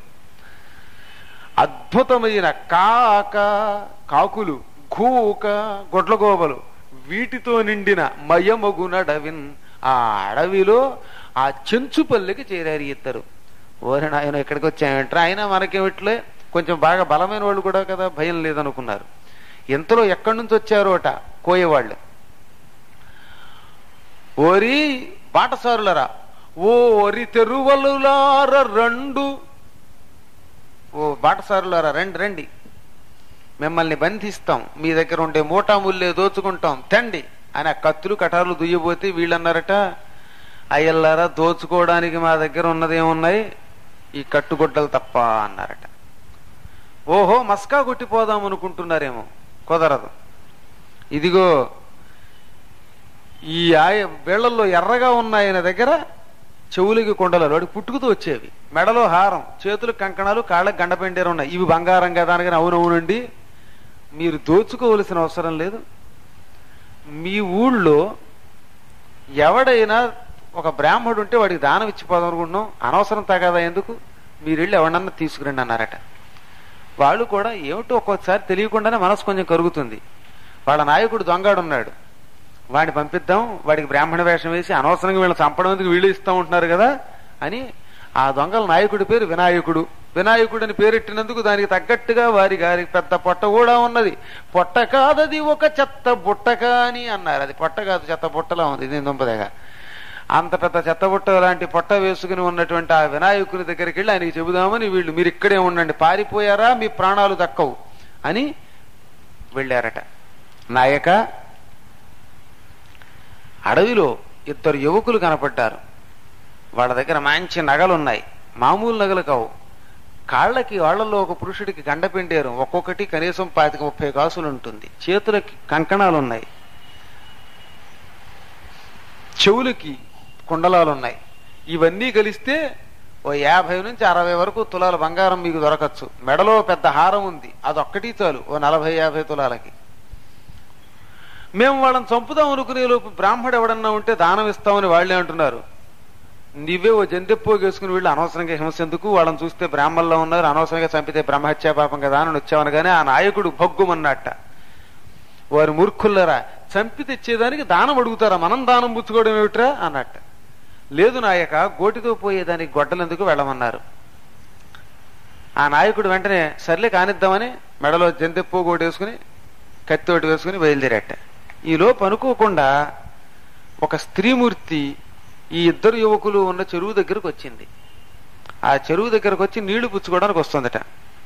అద్భుతమైన కాక కాకులు గూక గొడ్లగోబలు వీటితో నిండిన మయమగునడవిన్ ఆ అడవిలో ఆ చెంచుపల్లికి చేరారు ఇద్దరు ఓరి నాయన ఎక్కడికి వచ్చామంటారు అయినా మనకేమిట్లే కొంచెం బాగా బలమైన వాళ్ళు కూడా కదా భయం లేదనుకున్నారు ఎంతలో ఎక్కడి నుంచి వచ్చారోట కోయేవాళ్ళు ఓరి బాటసారులరా ఓ ఒరి తెరువలులార రెండు ఓ బాటసారులారా రండి రండి మిమ్మల్ని బంధిస్తాం మీ దగ్గర ఉండే మూటాముల్లే దోచుకుంటాం తండి అని ఆ కత్తులు కటారులు దుయ్యబోతే వీళ్ళన్నారట అయ్యల్లారా దోచుకోవడానికి మా దగ్గర ఉన్నదేమున్నాయి ఈ కట్టుగొడ్డలు తప్ప అన్నారట ఓహో మస్కా కొట్టిపోదాం అనుకుంటున్నారేమో కుదరదు ఇదిగో ఈ ఆయ వేళ్లలో ఎర్రగా ఉన్న ఆయన దగ్గర చెవులకి కొండలు వాడికి పుట్టుకుతూ వచ్చేవి మెడలో హారం చేతులకు కంకణాలు కాళ్ళకి గండపెండేరు ఉన్నాయి ఇవి బంగారం కదా అనగానే అవునవునండి మీరు దోచుకోవలసిన అవసరం లేదు మీ ఊళ్ళో ఎవడైనా ఒక బ్రాహ్మడు ఉంటే వాడికి దానం ఇచ్చిపోదాం అనుకుంటున్నాం అనవసరం తగదా ఎందుకు మీరు వెళ్ళి ఎవడన్నా తీసుకురండి అన్నారట వాళ్ళు కూడా ఏమిటో ఒక్కొక్కసారి తెలియకుండానే మనసు కొంచెం కరుగుతుంది వాళ్ళ నాయకుడు దొంగాడు ఉన్నాడు వాడిని పంపిద్దాం వాడికి బ్రాహ్మణ వేషం వేసి అనవసరంగా వీళ్ళని చంపడం ఎందుకు వీళ్ళు ఇస్తూ ఉంటున్నారు కదా అని ఆ దొంగల నాయకుడి పేరు వినాయకుడు వినాయకుడు అని పేరెట్టినందుకు దానికి తగ్గట్టుగా వారి గారి పెద్ద పొట్ట కూడా ఉన్నది పొట్ట కాదది ఒక చెత్త బుట్ట కాని అన్నారు అది పొట్ట కాదు చెత్త బుట్టలా ఉంది ఇది దుంపదేగా అంత పెద్ద చెత్త బుట్ట లాంటి పొట్ట వేసుకుని ఉన్నటువంటి ఆ వినాయకుని దగ్గరికి వెళ్ళి ఆయనకి చెబుదామని వీళ్ళు మీరు ఇక్కడే ఉండండి పారిపోయారా మీ ప్రాణాలు దక్కవు అని వెళ్ళారట నాయక అడవిలో ఇద్దరు యువకులు కనపడ్డారు వాళ్ళ దగ్గర మంచి నగలున్నాయి మామూలు నగలు కావు కాళ్ళకి వాళ్ళల్లో ఒక పురుషుడికి గండపిండేరు ఒక్కొక్కటి కనీసం పాతిక ముప్పై కాసులు ఉంటుంది చేతులకి కంకణాలు ఉన్నాయి చెవులకి కుండలాలు ఉన్నాయి ఇవన్నీ కలిస్తే ఓ యాభై నుంచి అరవై వరకు తులాల బంగారం మీకు దొరకచ్చు మెడలో పెద్ద హారం ఉంది అదొక్కటి చాలు ఓ నలభై యాభై తులాలకి మేము వాళ్ళని చంపుదాం అనుకునే లోపు బ్రాహ్మడు ఎవడన్నా ఉంటే దానం ఇస్తామని వాళ్ళే అంటున్నారు నీవే ఓ జంతెప్పోగేసుకుని వీళ్ళు అనవసరంగా హింస ఎందుకు వాళ్ళని చూస్తే బ్రాహ్మణుల్లో ఉన్నారు అనవసరంగా చంపితే బ్రహ్మహత్యా పాపం కదా అని వచ్చామని కానీ ఆ నాయకుడు భగ్గుమన్నట్ట వారి మూర్ఖుల్లరా చంపి తెచ్చేదానికి దానం అడుగుతారా మనం దానం పుచ్చుకోవడం ఏమిట్రా అన్నట్ట లేదు నాయక గోటితో పోయేదానికి గొడ్డలెందుకు వెళ్ళమన్నారు ఆ నాయకుడు వెంటనే సర్లే కానిద్దామని మెడలో జంతెప్పో గోటి వేసుకుని కత్తితోటి వేసుకుని బయలుదేరట ఈలోపు అనుకోకుండా ఒక స్త్రీమూర్తి ఈ ఇద్దరు యువకులు ఉన్న చెరువు దగ్గరకు వచ్చింది ఆ చెరువు దగ్గరకు వచ్చి నీళ్లు పుచ్చుకోవడానికి వస్తుందట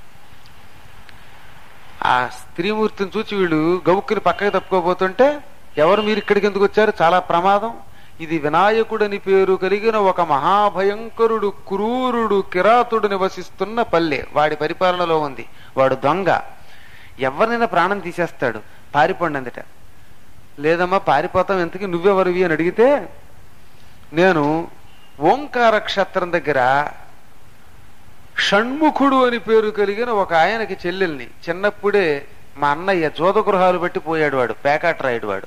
ఆ స్త్రీమూర్తిని చూచి వీళ్ళు గవుక్కుని పక్కకి తప్పుకోబోతుంటే ఎవరు మీరు ఇక్కడికి ఎందుకు వచ్చారు చాలా ప్రమాదం ఇది వినాయకుడని పేరు కలిగిన ఒక మహాభయంకరుడు క్రూరుడు కిరాతుడు నివసిస్తున్న పల్లె వాడి పరిపాలనలో ఉంది వాడు దొంగ ఎవరినైనా ప్రాణం తీసేస్తాడు పారిపోండి అందట లేదమ్మా పారిపోతాం ఎంతకి నువ్వెవరివి అని అడిగితే నేను ఓంకార క్షేత్రం దగ్గర షణ్ముఖుడు అని పేరు కలిగిన ఒక ఆయనకి చెల్లెల్ని చిన్నప్పుడే మా అన్నయ్య జోద గృహాలు బట్టి పోయాడు వాడు పేకాట రాయుడు వాడు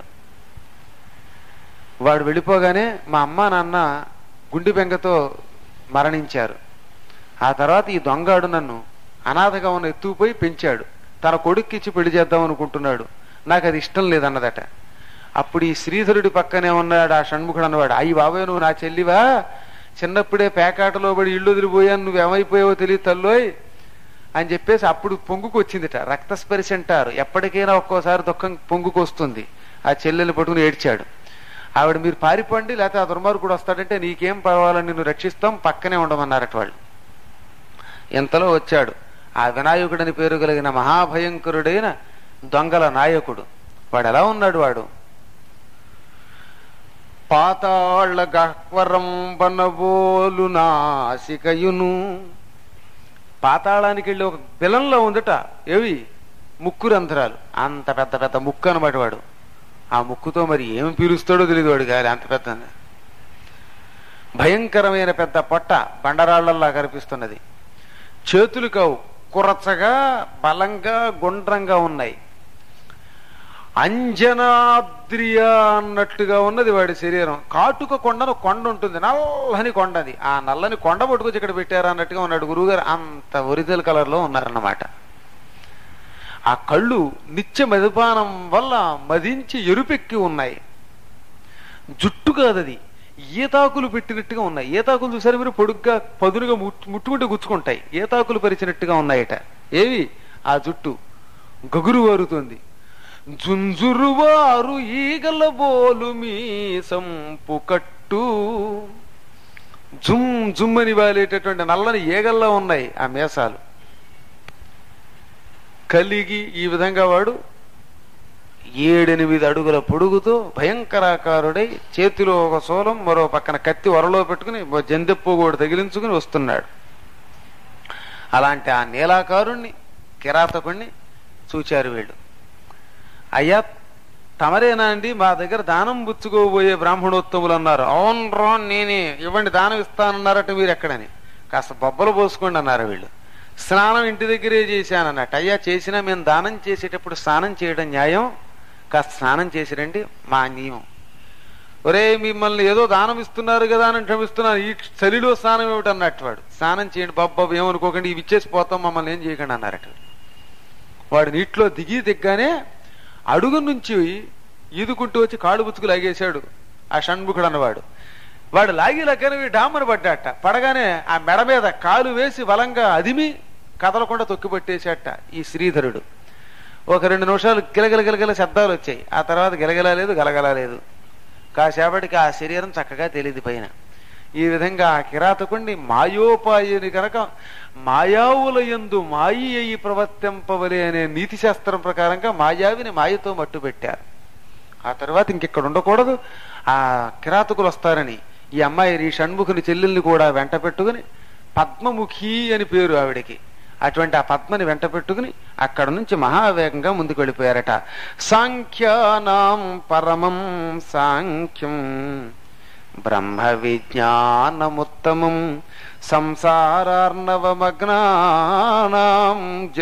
వాడు వెళ్ళిపోగానే మా అమ్మ నాన్న గుండె బెంగతో మరణించారు ఆ తర్వాత ఈ దొంగాడు నన్ను అనాథగా ఉన్న ఎత్తుకుపోయి పెంచాడు తన కొడుక్కిచ్చి పెళ్లి చేద్దాం అనుకుంటున్నాడు నాకు అది ఇష్టం లేదన్నదట అప్పుడు ఈ శ్రీధరుడి పక్కనే ఉన్నాడు ఆ షణ్ముఖుడు అన్నవాడు అయ్యి బాబాయ్ నువ్వు నా చెల్లివా చిన్నప్పుడే పేకాటలో పడి ఇల్లు వదిలిపోయాను నువ్వు ఏమైపోయావో తెలియదు తల్లోయ్ అని చెప్పేసి అప్పుడు పొంగుకు వచ్చిందిట రక్తస్పరిశ అంటారు ఎప్పటికైనా ఒక్కోసారి దుఃఖం పొంగుకు వస్తుంది ఆ చెల్లెల్ని పట్టుకుని ఏడ్చాడు ఆవిడ మీరు పారిపోండి లేకపోతే ఆ దుర్మార్గుడు వస్తాడంటే నీకేం పర్వాలని నిన్ను రక్షిస్తాం పక్కనే ఉండమన్నారట వాళ్ళు ఇంతలో వచ్చాడు ఆ వినాయకుడని పేరు కలిగిన మహాభయంకరుడైన దొంగల నాయకుడు వాడు ఎలా ఉన్నాడు వాడు పాతాళ గహ్వరం బనబోలు నాసికయును పాతాళానికి వెళ్ళి ఒక బిలంలో ఉందట ఏవి ముక్కు రంధ్రాలు అంత పెద్ద పెద్ద ముక్కు అనమాట వాడు ఆ ముక్కుతో మరి ఏమి పీలుస్తాడో తెలియదు వాడు గాలి అంత పెద్ద భయంకరమైన పెద్ద పొట్ట బండరాళ్లలా కనిపిస్తున్నది చేతులు కావు కురచగా బలంగా గుండ్రంగా ఉన్నాయి అంజనాద్రియ అన్నట్టుగా ఉన్నది వాడి శరీరం కాటుక కొండను కొండ ఉంటుంది నల్లని కొండది ఆ నల్లని కొండ పట్టుకొచ్చి ఇక్కడ పెట్టారు అన్నట్టుగా ఉన్నాడు గురువుగారు అంత ఒరిజినల్ కలర్ లో ఉన్నారన్నమాట ఆ కళ్ళు నిత్య మధుపానం వల్ల మదించి ఎరుపెక్కి ఉన్నాయి జుట్టు కాదది ఈతాకులు పెట్టినట్టుగా ఉన్నాయి ఈతాకులు చూసారు మీరు పొడుగ్గా పదునుగా ముట్టు- ముట్టుకుంటే గుచ్చుకుంటాయి ఈతాకులు పరిచినట్టుగా ఉన్నాయట ఏవి ఆ జుట్టు గగురు వారుతుంది జుంజురువారు ఈగల బోలు మీ సంపు కట్టు జుమ్ జుమ్ అని వాలేటటువంటి నల్లని ఈగల్లో ఉన్నాయి ఆ మేసాలు కలిగి ఈ విధంగా వాడు ఏడెనిమిది అడుగుల పొడుగుతో భయంకరాకారుడై చేతిలో ఒక సోలం మరో పక్కన కత్తి వరలో పెట్టుకుని ఓ జందెప్పు కూడా తగిలించుకుని వస్తున్నాడు అలాంటి ఆ నీలాకారుణ్ణి కిరాతకుణ్ణి చూచారు వీళ్ళు అయ్యా తమరేనా అండి మా దగ్గర దానం పుచ్చుకోబోయే బ్రాహ్మణోత్తములు అన్నారు అవును రా నేనే ఇవ్వండి దానం ఇస్తానన్నారట మీరు ఎక్కడని కాస్త బొబ్బలు పోసుకోండి అన్నారు వీళ్ళు స్నానం ఇంటి దగ్గరే చేశానన్నట్టు అయ్యా చేసినా మేము దానం చేసేటప్పుడు స్నానం చేయడం న్యాయం కాస్త స్నానం చేసిరండి మా నియమం ఒరే మిమ్మల్ని ఏదో దానం ఇస్తున్నారు కదా అని క్షమిస్తున్నాను ఈ చలిలో స్నానం ఏమిటి అన్నట్టు వాడు స్నానం చేయండి బాబ్బా ఏమనుకోకండి ఇవి ఇచ్చేసి పోతాం మమ్మల్ని ఏం చేయకండి అన్నారట వాడు నీటిలో దిగి దిగ్గానే అడుగు నుంచి ఈదుకుంటూ వచ్చి కాళ్ళు బుచ్చుకు లాగేశాడు ఆ షణ్ముఖుడు అన్నవాడు వాడు లాగి లగ్గనవి డామని పడ్డాట పడగానే ఆ మెడ మీద కాలు వేసి బలంగా అదిమి కదలకుండా తొక్కిపట్టేశాట ఈ శ్రీధరుడు ఒక రెండు నిమిషాలు గిలగిల గిలగిల శబ్దాలు వచ్చాయి ఆ తర్వాత గిలగిలా లేదు గలగలా లేదు కాసేపటికి ఆ శరీరం చక్కగా తెలియదు పైన ఈ విధంగా ఆ కిరాతకుణ్ణి మాయోపాయుని కనుక మాయావుల యందు మాయి అయి ప్రవర్తింపవలే అనే నీతి శాస్త్రం ప్రకారంగా మాయావిని మాయతో మట్టు పెట్టారు ఆ తర్వాత ఇంకెక్కడ ఉండకూడదు ఆ కిరాతకులు వస్తారని ఈ అమ్మాయి ఈ షణ్ముఖుని చెల్లెల్ని కూడా వెంట పెట్టుకుని పద్మముఖి అని పేరు ఆవిడకి అటువంటి ఆ పద్మని వెంట పెట్టుకుని అక్కడ నుంచి మహావేగంగా ముందుకు వెళ్ళిపోయారట సాంఖ్యానాం పరమం సాంఖ్యం బ్రహ్మ విజ్ఞానముత్తమం సంసారార్ణవమగ్నానాం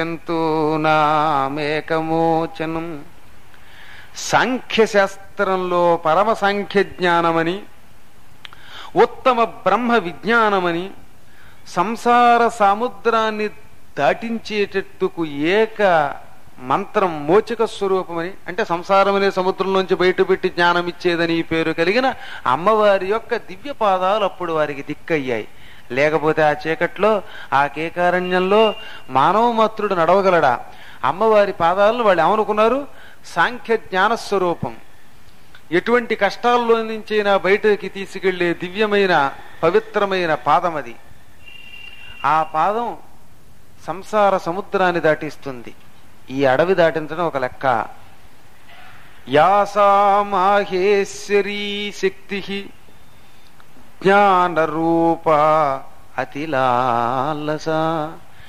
జంతూనామేకమోచనం సాంఖ్యశాస్త్రంలో పరమ సాంఖ్య జ్ఞానమని ఉత్తమ బ్రహ్మ విజ్ఞానమని సంసార సముద్రాన్ని దాటించేటట్టుకు ఏక మంత్రం మోచక స్వరూపమని అంటే సంసారం అనే సముద్రంలోంచి బయటపెట్టి జ్ఞానం ఇచ్చేదని ఈ పేరు కలిగిన అమ్మవారి యొక్క దివ్య పాదాలు అప్పుడు వారికి దిక్కయ్యాయి లేకపోతే ఆ చీకట్లో ఆ కేకారణ్యంలో మానవ మాతృడు నడవగలడా అమ్మవారి పాదాలను వాళ్ళు ఏమనుకున్నారు సాంఖ్య జ్ఞాన స్వరూపం ఎటువంటి కష్టాల్లో నుంచైనా బయటకి తీసుకెళ్లే దివ్యమైన పవిత్రమైన పాదం అది ఆ పాదం సంసార సముద్రాన్ని దాటిస్తుంది ఈ అడవి దాటించడం ఒక లెక్క యాసా మాహేశ్వరీ శక్తి జ్ఞానరూప అతిలాలస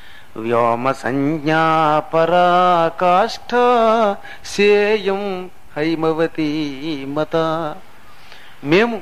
వ్యోమ సంజ్ఞా పరాకాష్ఠ సేయం హైమవతీ మత మేము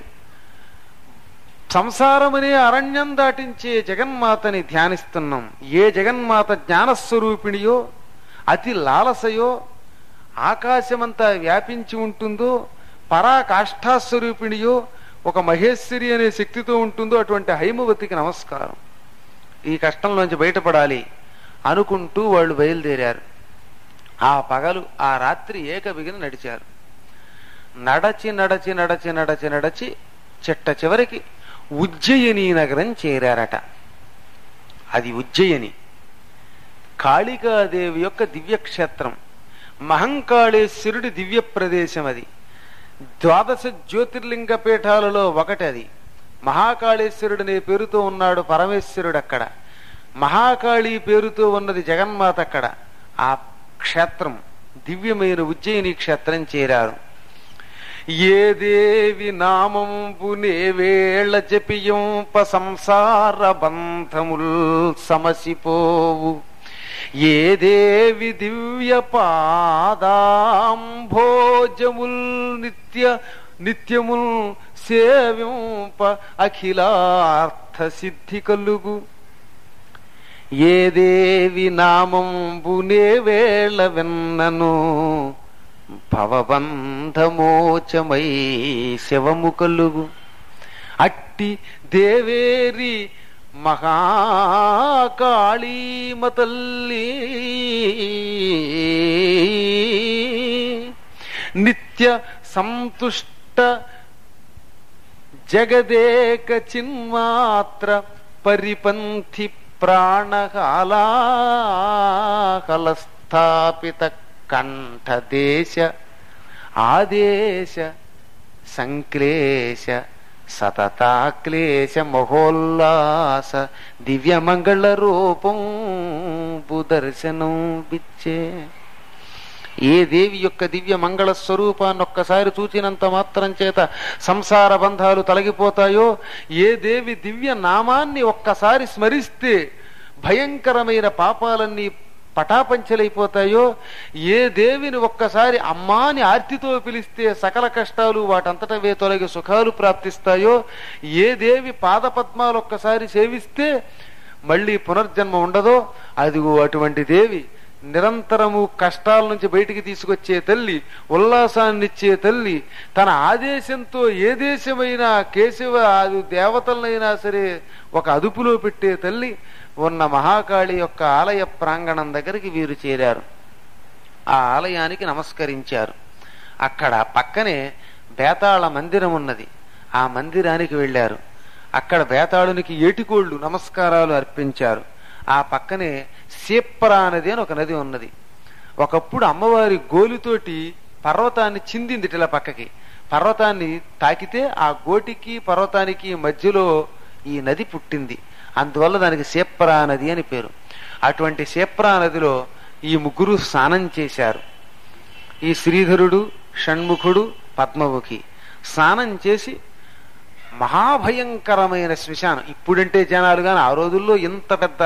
సంసారం అనే అరణ్యం దాటించే జగన్మాతని ధ్యానిస్తున్నాం ఏ జగన్మాత జ్ఞానస్వరూపిణియో అతి లాలసయో ఆకాశమంతా వ్యాపించి ఉంటుందో పరాకాష్ఠాస్వరూపిణియో ఒక మహేశ్వరి అనే శక్తితో ఉంటుందో అటువంటి హైమవతికి నమస్కారం ఈ కష్టంలోంచి బయటపడాలి అనుకుంటూ వాళ్ళు బయలుదేరారు ఆ పగలు ఆ రాత్రి ఏకబిగిన నడిచారు నడచి నడచి నడచి నడచి నడచి చిట్ట చివరికి ఉజ్జయిని నగరం చేరారట అది ఉజ్జయిని కాళికాదేవి యొక్క దివ్యక్షేత్రం మహంకాళేశ్వరుడి దివ్య ప్రదేశం అది ద్వాదశ జ్యోతిర్లింగ పీఠాలలో ఒకటి అది మహాకాళేశ్వరుడు అనే పేరుతో ఉన్నాడు పరమేశ్వరుడు అక్కడ మహాకాళి పేరుతో ఉన్నది జగన్మాత అక్కడ ఆ క్షేత్రం దివ్యమైన ఉజ్జయిని క్షేత్రం చేరారు ఏ దేవి నామంబునే వేళ జపియంప సంసార బంధముల్ సమసిపోవు ఏ దేవి దివ్య పాదాంభోజముల్ నిత్య నిత్యముల్ సేవింప అఖిలార్థ సిద్ధి కలుగు ఏ దేవి నామంబునే వేళ విన్నను భవబంధమోచమై శివము కలుగు అట్టి దేవేరి మహాకాళీమతల్లి నిత్య సంతుష్ట జగదేక చిన్మాత్ర పరిపంథి ప్రాణకాలాకలస్థాపిత కంఠదేశ ఆదేశ సంక్లేశ సతతాక్లేశ మహోల్లాస దివ్యమంగళ రూపం దర్శనం బిచ్చే ఏ దేవి యొక్క దివ్య మంగళ స్వరూపాన్ని ఒక్కసారి చూచినంత మాత్రం చేత సంసార బంధాలు తొలగిపోతాయో ఏ దేవి దివ్య నామాన్ని ఒక్కసారి స్మరిస్తే భయంకరమైన పాపాలన్నీ పటాపంచలైపోతాయో ఏ దేవిని ఒక్కసారి అమ్మాని ఆర్తితో పిలిస్తే సకల కష్టాలు వాటంతటవే తొలగి సుఖాలు ప్రాప్తిస్తాయో ఏ దేవి పాదపద్మాలు ఒక్కసారి సేవిస్తే మళ్ళీ పునర్జన్మ ఉండదో అదిగో అటువంటి దేవి నిరంతరము కష్టాల నుంచి బయటికి తీసుకొచ్చే తల్లి ఉల్లాసాన్నిచ్చే తల్లి తన ఆదేశంతో ఏ దేశమైనా కేశవ అది దేవతలనైనా సరే ఒక అదుపులో పెట్టే తల్లి ఉన్న మహాకాళి యొక్క ఆలయ ప్రాంగణం దగ్గరికి వీరు చేరారు ఆ ఆలయానికి నమస్కరించారు అక్కడ పక్కనే బేతాళ మందిరం ఉన్నది ఆ మందిరానికి వెళ్ళారు అక్కడ బేతాళునికి ఏటికోళ్లు నమస్కారాలు అర్పించారు ఆ పక్కనే సీప్రా నది అని ఒక నది ఉన్నది ఒకప్పుడు అమ్మవారి గోలితోటి పర్వతాన్ని చిందింది ఇలా పక్కకి పర్వతాన్ని తాకితే ఆ గోటికి పర్వతానికి మధ్యలో ఈ నది పుట్టింది అందువల్ల దానికి సేప్రా నది అని పేరు అటువంటి సేప్రా నదిలో ఈ ముగ్గురు స్నానం చేశారు ఈ శ్రీధరుడు షణ్ముఖుడు పద్మముఖి స్నానం చేసి మహాభయంకరమైన శ్మశానం ఇప్పుడంటే జనాలు కానీ ఆ రోజుల్లో ఇంత పెద్ద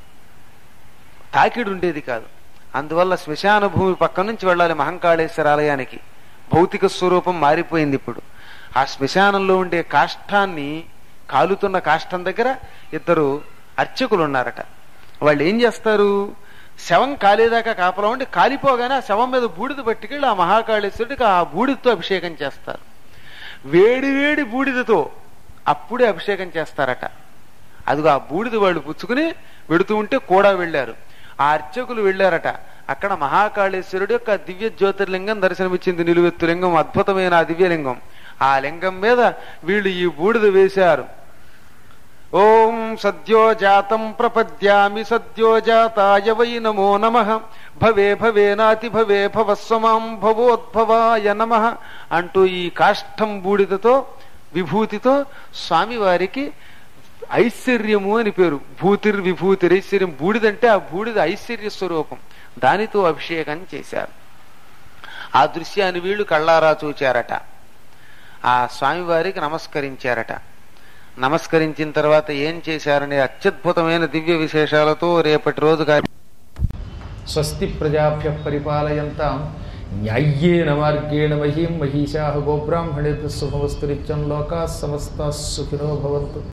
తాకిడి ఉండేది కాదు అందువల్ల శ్మశాన భూమి పక్క నుంచి వెళ్ళాలి మహంకాళేశ్వర ఆలయానికి భౌతిక స్వరూపం మారిపోయింది ఇప్పుడు ఆ శ్మశానంలో ఉండే కాష్టాన్ని కాలుతున్న కాష్టం దగ్గర ఇద్దరు అర్చకులు ఉన్నారట వాళ్ళు ఏం చేస్తారు శవం కాలేదాకా కాపలా ఉండి కాలిపోగానే ఆ శవం మీద బూడిద పట్టుకెళ్ళి ఆ మహాకాళేశ్వరుడికి ఆ బూడిదతో అభిషేకం చేస్తారు వేడి వేడి బూడిదతో అప్పుడే అభిషేకం చేస్తారట అదిగో ఆ బూడిద వాళ్ళు పుచ్చుకుని వెడుతూ ఉంటే కూడా వెళ్ళారు ఆ అర్చకులు వెళ్ళారట అక్కడ మహాకాళేశ్వరుడు యొక్క దివ్య జ్యోతిర్లింగం దర్శనమిచ్చింది నిలువెత్తు లింగం అద్భుతమైన ఆ దివ్యలింగం ఆ లింగం మీద వీళ్ళు ఈ బూడిద వేశారు ఓం సద్యో జాతం ప్రపద్యామి సద్యో జాతాయ వై నమో నమ భవే భవే నాతి భవే భవస్వమాం భవోద్భవాయ నమ అంటూ ఈ కాష్టం బూడిదతో విభూతితో స్వామివారికి ఐశ్వర్యము అని పేరు భూతిర్ విభూతి ఐశ్వర్యం బూడిదంటే ఆ బూడిద ఐశ్వర్య స్వరూపం దానితో అభిషేకం చేశారు ఆ దృశ్యాన్ని వీళ్ళు కళ్ళారా చూచారట ఆ స్వామివారికి నమస్కరించారట నమస్కరించిన తర్వాత ఏం చేశారనే అత్యద్భుతమైన దివ్య విశేషాలతో రేపటి రోజు కార్య స్వస్తి ప్రజాభ్య పరిపాలయంతాం న్యాయ్యేన మార్గేణ మహీం మహిషా గోబ్రాహ్మణేభ్య శుభమస్తు నిత్యం లోకా సమస్త సుఖినో భవంతు